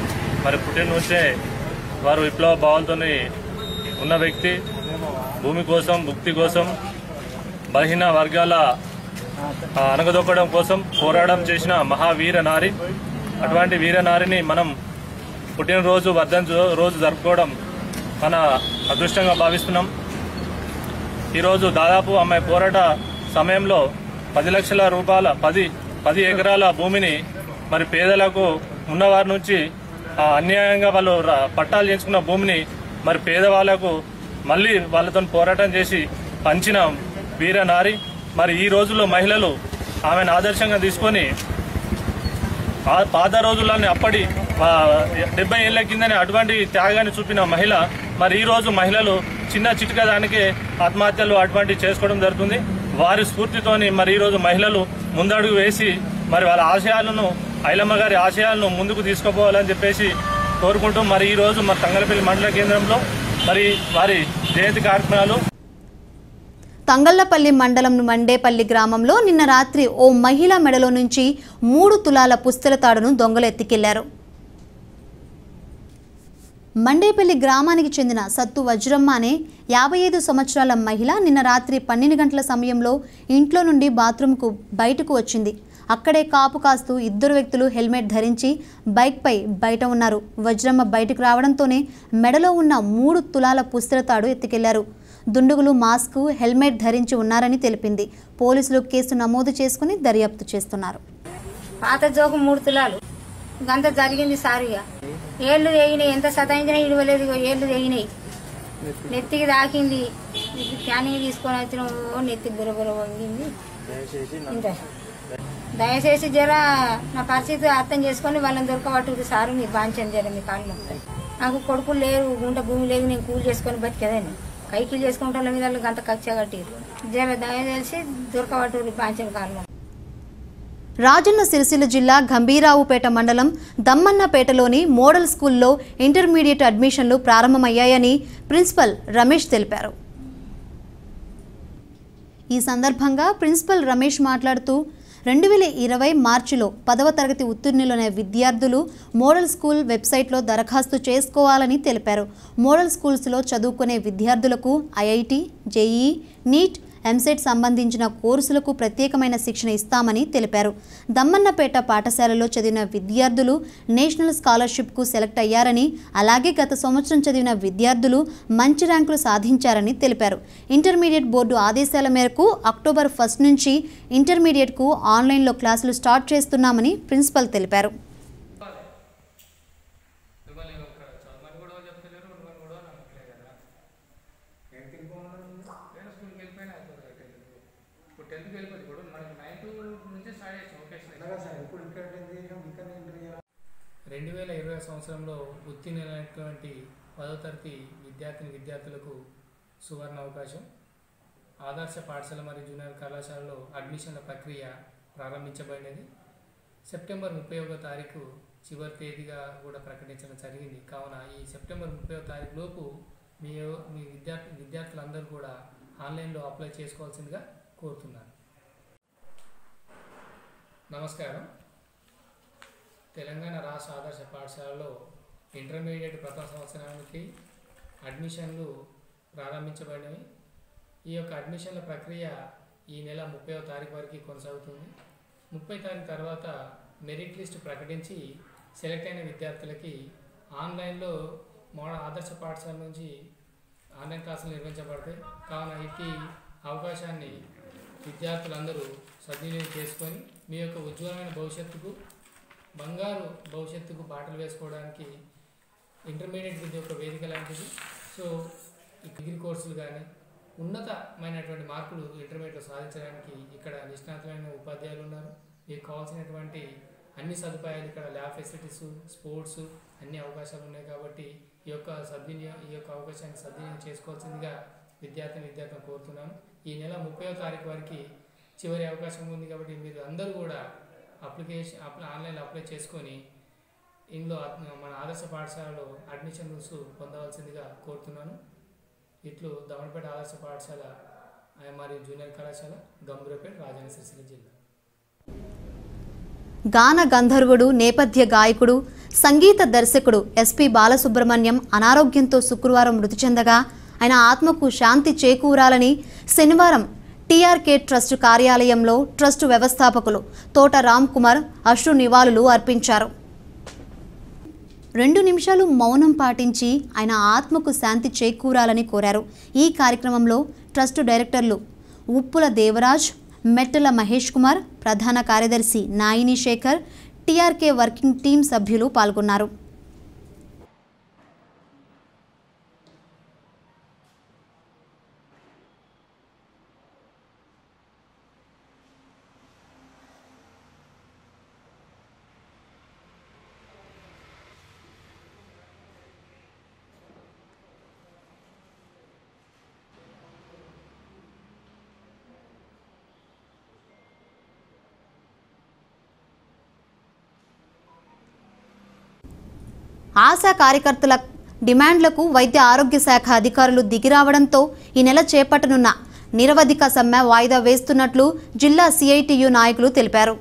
మరి పుట్టిన నుంచే వారు విప్లవ భావాలతో ఉన్న వ్యక్తి భూమి కోసం భుక్తి కోసం బలహీన వర్గాల ఆ, అణగదొక్కడం కోసం పోరాటం చేసిన మహావీర నారి అటువంటి వీర నారిని మనం పుట్టినరోజు వర్ధన్ రోజు జరుపుకోవడం మన అదృష్టంగా భావిస్తున్నాం ఈరోజు దాదాపు ఆమె పోరాట సమయంలో పది లక్షల రూపాయల పది పది ఎకరాల భూమిని మరి పేదలకు ఉన్నవారి నుంచి ఆ, అన్యాయంగా వాళ్ళు ర- పట్టాలు చేసుకున్న భూమిని మరి పేదవాళ్లకు మళ్ళీ వాళ్ళతో పోరాటం చేసి పంచిన వీర నారి మరి ఈ రోజుల్లో మహిళలు ఆమెను ఆదర్శంగా తీసుకొని ఆ పాత రోజుల్లోనే అప్పటి ఆ, డెబ్బై ఏళ్ల కిందనే అటువంటి త్యాగాన్ని చూపిన మహిళ మరి ఈ రోజు మహిళలు చిన్న చిటిక దానికే ఆత్మహత్యలు అటువంటి చేసుకోవడం జరుగుతుంది వారి స్ఫూర్తితోని మరి ఈ రోజు మహిళలు ముందడుగు వేసి మరి వాళ్ళ ఆశయాలను ఐలమ్మ గారి ఆశయాలను ముందుకు తీసుకుపోవాలని చెప్పేసి కోరుకుంటూ మరి ఈ రోజు మరి తంగలపల్లి మండల కేంద్రంలో మరి వారి జయంతి కార్యక్రమాలు తంగళ్లపల్లి మండలం మండేపల్లి గ్రామంలో నిన్న రాత్రి ఓ మహిళ మెడలో నుంచి మూడు తులాల పుస్తల తాడును దొంగలు ఎత్తికెళ్లారు మండేపల్లి గ్రామానికి చెందిన సత్తు వజ్రమ్మ అనే యాభై ఐదు సంవత్సరాల మహిళ నిన్న రాత్రి పన్నెండు గంటల సమయంలో ఇంట్లో నుండి బాత్రూంకు బయటకు వచ్చింది అక్కడే కాపు కాస్తూ ఇద్దరు వ్యక్తులు హెల్మెట్ ధరించి బైక్పై బయట ఉన్నారు వజ్రమ్మ బయటకు రావడంతోనే మెడలో ఉన్న మూడు తులాల పుస్తల తాడు ఎత్తుకెళ్లారు దుండుగులు మాస్క్ హెల్మెట్ ధరించి ఉన్నారని తెలిపింది పోలీసులు కేసు నమోదు చేసుకుని దర్యాప్తు చేస్తున్నారు పాత జోకు మూడు తులాలు గంత జరిగింది సారిగా ఏళ్ళు వేయినాయి ఎంత సతాయించినా ఇడవలేదు ఇగో ఏళ్ళు వేయినాయి నెత్తికి దాకింది క్యానింగ్ తీసుకొని వచ్చిన ఓ నెత్తి బురబుర వంగింది ఇంత దయచేసి జర నా పరిస్థితి అర్థం చేసుకొని వాళ్ళని దొరకబట్టు సారు మీ బాంచని జర మీ కాళ్ళు మొక్కుతాయి. నాకు కొడుకులు లేరు గుంట భూమి లేదు నేను కూలి చేసుకొని బతికేదాన్ని కైకిలు చేసుకుంటే వాళ్ళ మీద గంత కక్ష కట్టిరు జర దయచేసి దొరకబట్టు బాంచని కాళ్ళు మొక్కుతాయి. రాజన్న సిరిసిల్ల జిల్లా గంభీరావుపేట మండలం దమ్మన్నపేటలోని మోడల్ స్కూల్లో ఇంటర్మీడియట్ అడ్మిషన్లు ప్రారంభమయ్యాయని ప్రిన్సిపల్ రమేష్ తెలిపారు ఈ సందర్భంగా ప్రిన్సిపల్ రమేష్ మాట్లాడుతూ రెండు వేల ఇరవై మార్చిలో పదవ తరగతి ఉత్తీర్ణులైన విద్యార్థులు మోడల్ స్కూల్ వెబ్సైట్లో దరఖాస్తు చేసుకోవాలని తెలిపారు మోడల్ స్కూల్స్లో చదువుకునే విద్యార్థులకు ఐఐటి జేఈ నీట్ ఎంసెట్ సంబంధించిన కోర్సులకు ప్రత్యేకమైన శిక్షణ ఇస్తామని తెలిపారు దమ్మన్నపేట పాఠశాలలో చదివిన విద్యార్థులు నేషనల్ స్కాలర్షిప్కు సెలెక్ట్ అయ్యారని అలాగే గత సంవత్సరం చదివిన విద్యార్థులు మంచి ర్యాంకులు సాధించారని తెలిపారు ఇంటర్మీడియట్ బోర్డు ఆదేశాల మేరకు అక్టోబర్ ఫస్ట్ నుంచి ఇంటర్మీడియట్కు ఆన్లైన్లో క్లాసులు స్టార్ట్ చేస్తున్నామని ప్రిన్సిపల్ తెలిపారు రెండు వేల ఇరవై సంవత్సరంలో ఉత్తీర్ణులైనటువంటి పదో తరగతి విద్యార్థిని విద్యార్థులకు సువర్ణ అవకాశం ఆదర్శ పాఠశాల మరియు జూనియర్ కళాశాలలో అడ్మిషన్ల ప్రక్రియ ప్రారంభించబడినది సెప్టెంబర్ ముప్పై ఒకటో తారీఖు చివరి తేదీగా కూడా ప్రకటించడం జరిగింది కావున ఈ సెప్టెంబర్ ముప్పై తారీఖు లోపు మీ మీ విద్యార్థి విద్యార్థులందరూ కూడా ఆన్లైన్లో అప్లై చేసుకోవాల్సిందిగా కోరుతున్నాను నమస్కారం తెలంగాణ రాష్ట్ర ఆదర్శ పాఠశాలలో ఇంటర్మీడియట్ ప్రథమ సంవత్సరానికి అడ్మిషన్లు ప్రారంభించబడినవి ఈ యొక్క అడ్మిషన్ల ప్రక్రియ ఈ నెల ముప్పైవ తారీఖు వరకు కొనసాగుతుంది ముప్పై తారీఖు తర్వాత మెరిట్ లిస్ట్ ప్రకటించి సెలెక్ట్ అయిన విద్యార్థులకి ఆన్లైన్లో మోడ ఆదర్శ పాఠశాల నుంచి ఆన్లైన్ క్లాసులు నిర్వహించబడతాయి కావున ఇట్టి అవకాశాన్ని విద్యార్థులందరూ సద్వినియోగం చేసుకొని మీ యొక్క ఉజ్వలమైన భవిష్యత్తుకు బంగారు భవిష్యత్తుకు బాటలు వేసుకోవడానికి ఇంటర్మీడియట్ విద్య ఒక వేదిక లాంటిది సో ఈ డిగ్రీ కోర్సులు కానీ ఉన్నతమైనటువంటి మార్కులు ఇంటర్మీడియట్లో సాధించడానికి ఇక్కడ నిష్ణాతులైన ఉపాధ్యాయులు ఉన్నారు మీకు కావాల్సినటువంటి అన్ని సదుపాయాలు ఇక్కడ ల్యాబ్ ఫెసిలిటీస్ స్పోర్ట్స్ అన్ని అవకాశాలు ఉన్నాయి కాబట్టి ఈ యొక్క సద్వినియోగం ఈ యొక్క అవకాశాన్ని సద్వినియోగం చేసుకోవాల్సిందిగా విద్యార్థిని విద్యార్థులను కోరుతున్నాను ఈ నెల ముప్పైవ తారీఖు వరకు చివరి అవకాశం ఉంది కాబట్టి మీరు అందరూ కూడా అప్లికేషన్ అప్లై ఆన్లైన్లో అప్లై చేసుకొని ఇందులో అత్- మన ఆదర్శ పాఠశాలలో అడ్మిషన్స్ పొందవలసిందిగా కోరుతున్నాను ఇట్లు దమనపేట ఆదర్శ పాఠశాల ఆ, మరియు జూనియర్ కళాశాల గంభీరపేట రాజన్న సిరిసిల్ల జిల్లా గాన గంధర్వుడు నేపథ్య గాయకుడు సంగీత దర్శకుడు ఎస్పి బాలసుబ్రహ్మణ్యం అనారోగ్యంతో శుక్రవారం మృతి చెందగా ఆయన ఆత్మకు శాంతి చేకూరాలని శనివారం టీఆర్కే ట్రస్ట్ కార్యాలయంలో ట్రస్ట్ వ్యవస్థాపకులు తోట రామ్ కుమార్ అశ్రు నివాళులు అర్పించారు రెండు నిమిషాలు మౌనం పాటించి ఆయన ఆత్మకు శాంతి చేకూరాలని కోరారు ఈ కార్యక్రమంలో ట్రస్ట్ డైరెక్టర్లు ఉప్పుల దేవరాజ్ మెట్టల మహేష్ కుమార్ ప్రధాన కార్యదర్శి Naini Shekar TRK working team సభ్యులు పాల్గొన్నారు ఆశా కార్యకర్తల డిమాండ్లకు వైద్య ఆరోగ్య శాఖ అధికారులు దిగిరావడంతో ఈ నెల చేపట్టనున్న నిరవధిక సమ్మె వాయిదా వేస్తున్నట్లు జిల్లా సిఐటియు నాయకులు తెలిపారు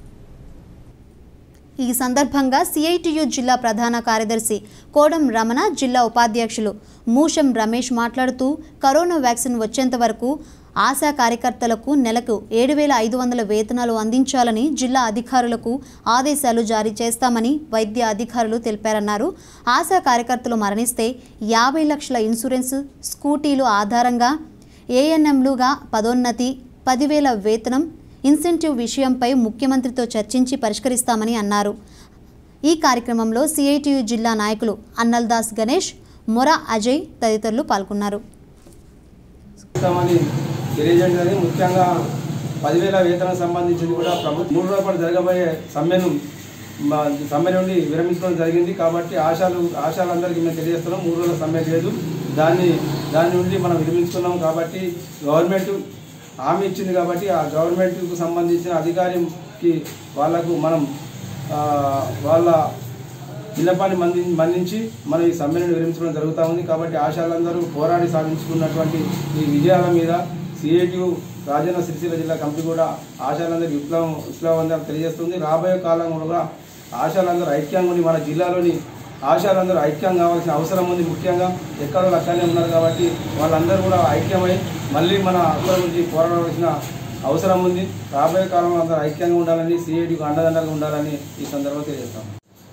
ఈ సందర్భంగా సిఐటియు జిల్లా ప్రధాన కార్యదర్శి కోడం రమణ జిల్లా ఉపాధ్యక్షులు మూషం రమేష్ మాట్లాడుతూ కరోనా వ్యాక్సిన్ వచ్చేంత వరకు ఆశా కార్యకర్తలకు నెలకు ఏడు వేల ఐదు వందల వేతనాలు అందించాలని జిల్లా అధికారులకు ఆదేశాలు జారీ చేస్తామని వైద్య అధికారులు తెలిపారన్నారు ఆశా కార్యకర్తలు మరణిస్తే యాభై లక్షల ఇన్సూరెన్స్ స్కూటీలు ఆధారంగా ఏఎన్ఎంలుగా పదోన్నతి పదివేల వేతనం ఇన్సెంటివ్ విషయంపై ముఖ్యమంత్రితో చర్చించి పరిష్కరిస్తామని అన్నారు ఈ కార్యక్రమంలో సిఐటియు జిల్లా నాయకులు అన్నల్దాస్ గణేష్ మొర అజయ్ తదితరులు పాల్గొన్నారు ఇస్తామని తెలియజేయడం జరిగింది ముఖ్యంగా పదివేల వేతనం సంబంధించింది కూడా ప్రభుత్వం మూడు రోజుల పాటు జరగబోయే సమ్మెను మా సమ్మె నుండి విరమించడం జరిగింది కాబట్టి ఆశాలు ఆశాలందరికీ మేము తెలియజేస్తున్నాం మూడు రోజుల సమ్మె లేదు దాన్ని దాని నుండి మనం విరమించుకున్నాం కాబట్టి గవర్నమెంట్ హామీ ఇచ్చింది కాబట్టి ఆ గవర్నమెంట్కు సంబంధించిన అధికారికి వాళ్లకు మనం ఆ, వాళ్ళ విన్నపాన్ని మంది మన్నించి మనం ఈ సమ్మెను విరమించడం జరుగుతూ ఉంది కాబట్టి ఆశాలందరూ పోరాడి సాధించుకున్నటువంటి ఈ విజయాల మీద సిఐటియు రాజన్న సిరిసిల్ల జిల్లా కమిటీ కూడా ఆశాలందరూ విప్లవం విప్లవం తెలియజేస్తుంది రాబోయే కాలంలో కూడా ఆశాలందరూ ఐక్యంగా ఉండి మన జిల్లాలోని ఆశాలందరూ ఐక్యం కావాల్సిన అవసరం ఉంది ముఖ్యంగా ఎక్కడో అక్కడనే ఉన్నారు కాబట్టి వాళ్ళందరూ కూడా ఐక్యమై మళ్ళీ మన హక్కుల గురించి పోరాడవలసిన అవసరం ఉంది రాబోయే కాలంలో అందరూ ఐక్యంగా ఉండాలని సిఐటికి అండదండగా ఉండాలని ఈ సందర్భంగా తెలియజేస్తాం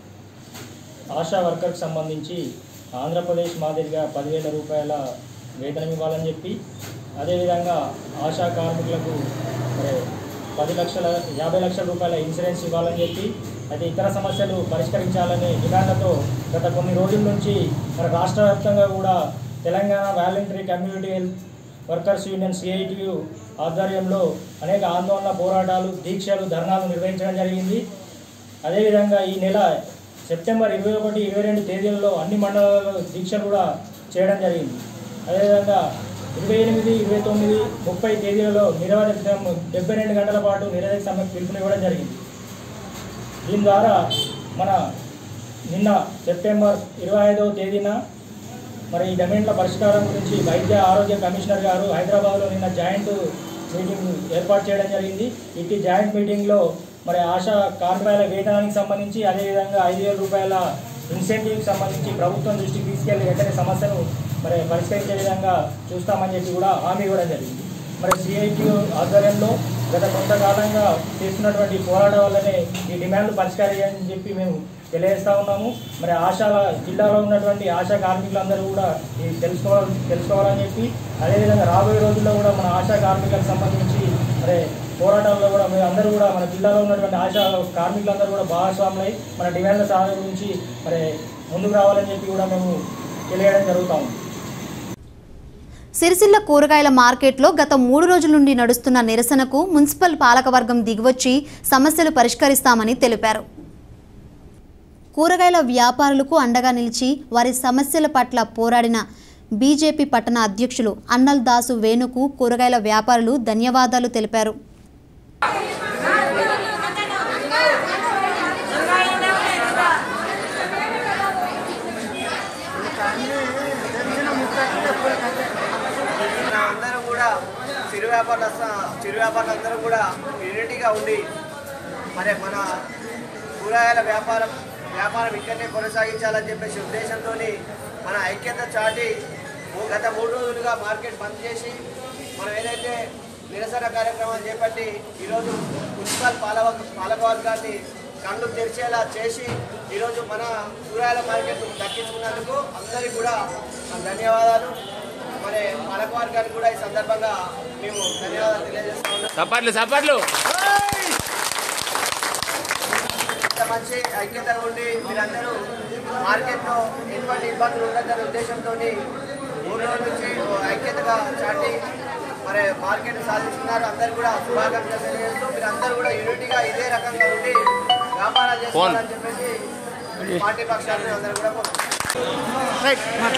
ఆశా వర్కర్కి సంబంధించి ఆంధ్రప్రదేశ్ మాదిరిగా పదివేల రూపాయల వేతనం ఇవ్వాలని చెప్పి అదేవిధంగా ఆశా కార్మికులకు మరి పది లక్షల యాభై లక్షల రూపాయల ఇన్సూరెన్స్ ఇవ్వాలని చెప్పి అయితే ఇతర సమస్యలు పరిష్కరించాలనే డిమాండ్లతో గత కొన్ని రోజుల నుంచి మన రాష్ట్ర వ్యాప్తంగా కూడా Telangana voluntary community health workers union CITU ఆధ్వర్యంలో అనేక ఆందోళన పోరాటాలు దీక్షలు ధర్నాలు నిర్వహించడం జరిగింది అదేవిధంగా ఈ నెల సెప్టెంబర్ ఇరవై ఒకటి ఇరవై రెండు తేదీలలో అన్ని మండలాలలో దీక్షలు కూడా చేయడం జరిగింది అదేవిధంగా ఇరవై ఎనిమిది ఇరవై తొమ్మిది ముప్పై తేదీలలో నిరవధిక సమ్మె డెబ్బై రెండు గంటల పాటు నిరవధిక సమ్మెకు పిలుపునివ్వడం జరిగింది దీని ద్వారా మన నిన్న సెప్టెంబర్ ఇరవై ఐదవ తేదీన మరి ఈ డిమాండ్ల పరిష్కారం గురించి వైద్య ఆరోగ్య కమిషనర్ గారు హైదరాబాద్లో నిన్న జాయింట్ మీటింగ్ ఏర్పాటు చేయడం జరిగింది ఇట్టి జాయింట్ మీటింగ్లో మరి ఆశా కార్మికుల వేతనానికి సంబంధించి అదేవిధంగా ఐదు వేల రూపాయల ఇన్సెంటివ్కి సంబంధించి ప్రభుత్వం దృష్టికి తీసుకెళ్లి వెంటనే సమస్యను మరి పరిష్కరించే విధంగా చూస్తామని చెప్పి కూడా హామీ ఇవ్వడం జరిగింది మరి సిఐటి ఆధ్వర్యంలో గత కొంతకాలంగా చేస్తున్నటువంటి పోరాటం వల్లనే ఈ డిమాండ్లు పరిష్కరించాలని చెప్పి మేము తెలియజేస్తా ఉన్నాము మరి ఆశాల జిల్లాలో ఉన్నటువంటి ఆశా కార్మికులందరూ కూడా ఇది తెలుసుకోవాలి తెలుసుకోవాలని చెప్పి అదేవిధంగా రాబోయే రోజుల్లో కూడా మన ఆశా కార్మికులకు సంబంధించి మరి పోరాటాల్లో కూడా మేము అందరూ కూడా మన జిల్లాలో ఉన్నటువంటి ఆశా కార్మికులందరూ కూడా భాగస్వాములై మన డిమాండ్ల సాధన గురించి మరి ముందుకు రావాలని చెప్పి కూడా మేము తెలియడం జరుగుతా ఉంది సిరిసిల్ల కూరగాయల మార్కెట్లో గత మూడు రోజుల నుండి నడుస్తున్న నిరసనకు మున్సిపల్ పాలకవర్గం దిగివచ్చి సమస్యలు పరిష్కరిస్తామని తెలిపారు కూరగాయల వ్యాపారులకు అండగా నిలిచి వారి సమస్యల పట్ల పోరాడిన బీజేపీ పట్టణ అధ్యక్షులు అన్నల్ దాసు వేణుకు కూరగాయల వ్యాపారులు ధన్యవాదాలు తెలిపారు అందరూ కూడా చిరు వ్యాపారులు చిరు వ్యాపారులు అందరూ కూడా యూనిటీగా ఉండి మరి మన కూరగాయల వ్యాపారం వ్యాపారం ఇక్కడనే కొనసాగించాలని చెప్పేసి ఉద్దేశంతో మన ఐక్యత చాటి ఓ- గత మూడు రోజులుగా మార్కెట్ బంద్ చేసి మనం ఏదైతే నిరసన కార్యక్రమాలు చేపట్టి ఈరోజు మున్సిపల్ పాలవ పాలకవర్గాన్ని కళ్ళు తెరిచేలా చేసి ఈరోజు మన కూరగాయల మార్కెట్ దక్కించుకున్నందుకు అందరికీ కూడా నా ధన్యవాదాలు మరి పాలకవర్గానికి కూడా ఈ సందర్భంగా మేము ధన్యవాదాలు తెలియజేస్తా ఉన్నాం చప్పట్లు చప్పట్లు ఇంత మంచి ఐక్యతగా ఉండి మీరందరూ మార్కెట్లో ఎటువంటి ఇబ్బందులు ఉండదన్న ఉద్దేశంతో మూడు రోజుల నుంచి ఓ ఐక్యతగా చాటి మరి మార్కెట్ సాధిస్తున్నారు అందరు కూడా శుభాకాంక్షలు తెలియజేస్తూ మీరు అందరూ కూడా యూనిటీగా ఇదే రకంగా ఉండి వ్యాపారాలు చేసుకోవాలని చెప్పేసి పార్టీ పక్షాలను అందరూ కూడా కోరుతున్నాం.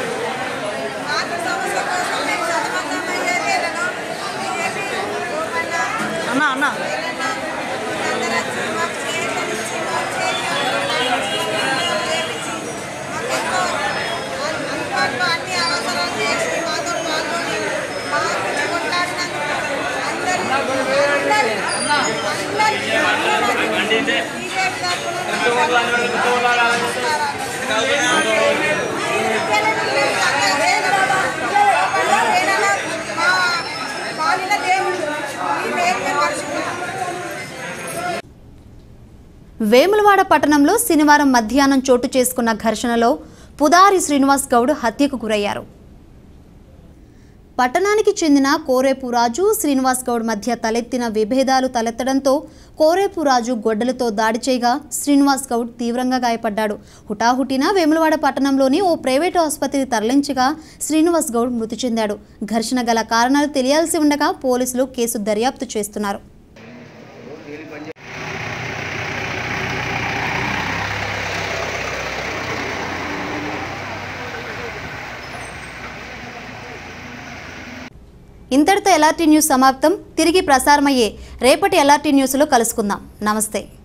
అన్న అన్న వేములవాడ పట్టణంలో శనివారం మధ్యాహ్నం చోటు చేసుకున్న ఘర్షణలో పుదారి శ్రీనివాస్ గౌడ్ హత్యకు గురయ్యారు పట్టణానికి చెందిన కోరేపు రాజు శ్రీనివాస్ గౌడ్ మధ్య తలెత్తిన విభేదాలు తలెత్తడంతో కోరేపు రాజు గొడ్డలతో దాడి చేయగా శ్రీనివాస్ గౌడ్ తీవ్రంగా గాయపడ్డాడు హుటాహుటిన వేములవాడ పట్టణంలోని ఓ ప్రైవేటు ఆసుపత్రికి తరలించగా శ్రీనివాస్ గౌడ్ మృతి చెందాడు ఘర్షణ గల కారణాలు తెలియాల్సి ఉండగా పోలీసులు కేసు దర్యాప్తు చేస్తున్నారు ఇంతటితో ఎల్ఆర్టీ న్యూస్ సమాప్తం తిరిగి ప్రసారమయ్యే రేపటి ఎల్ఆర్టీ న్యూస్లో కలుసుకుందాం నమస్తే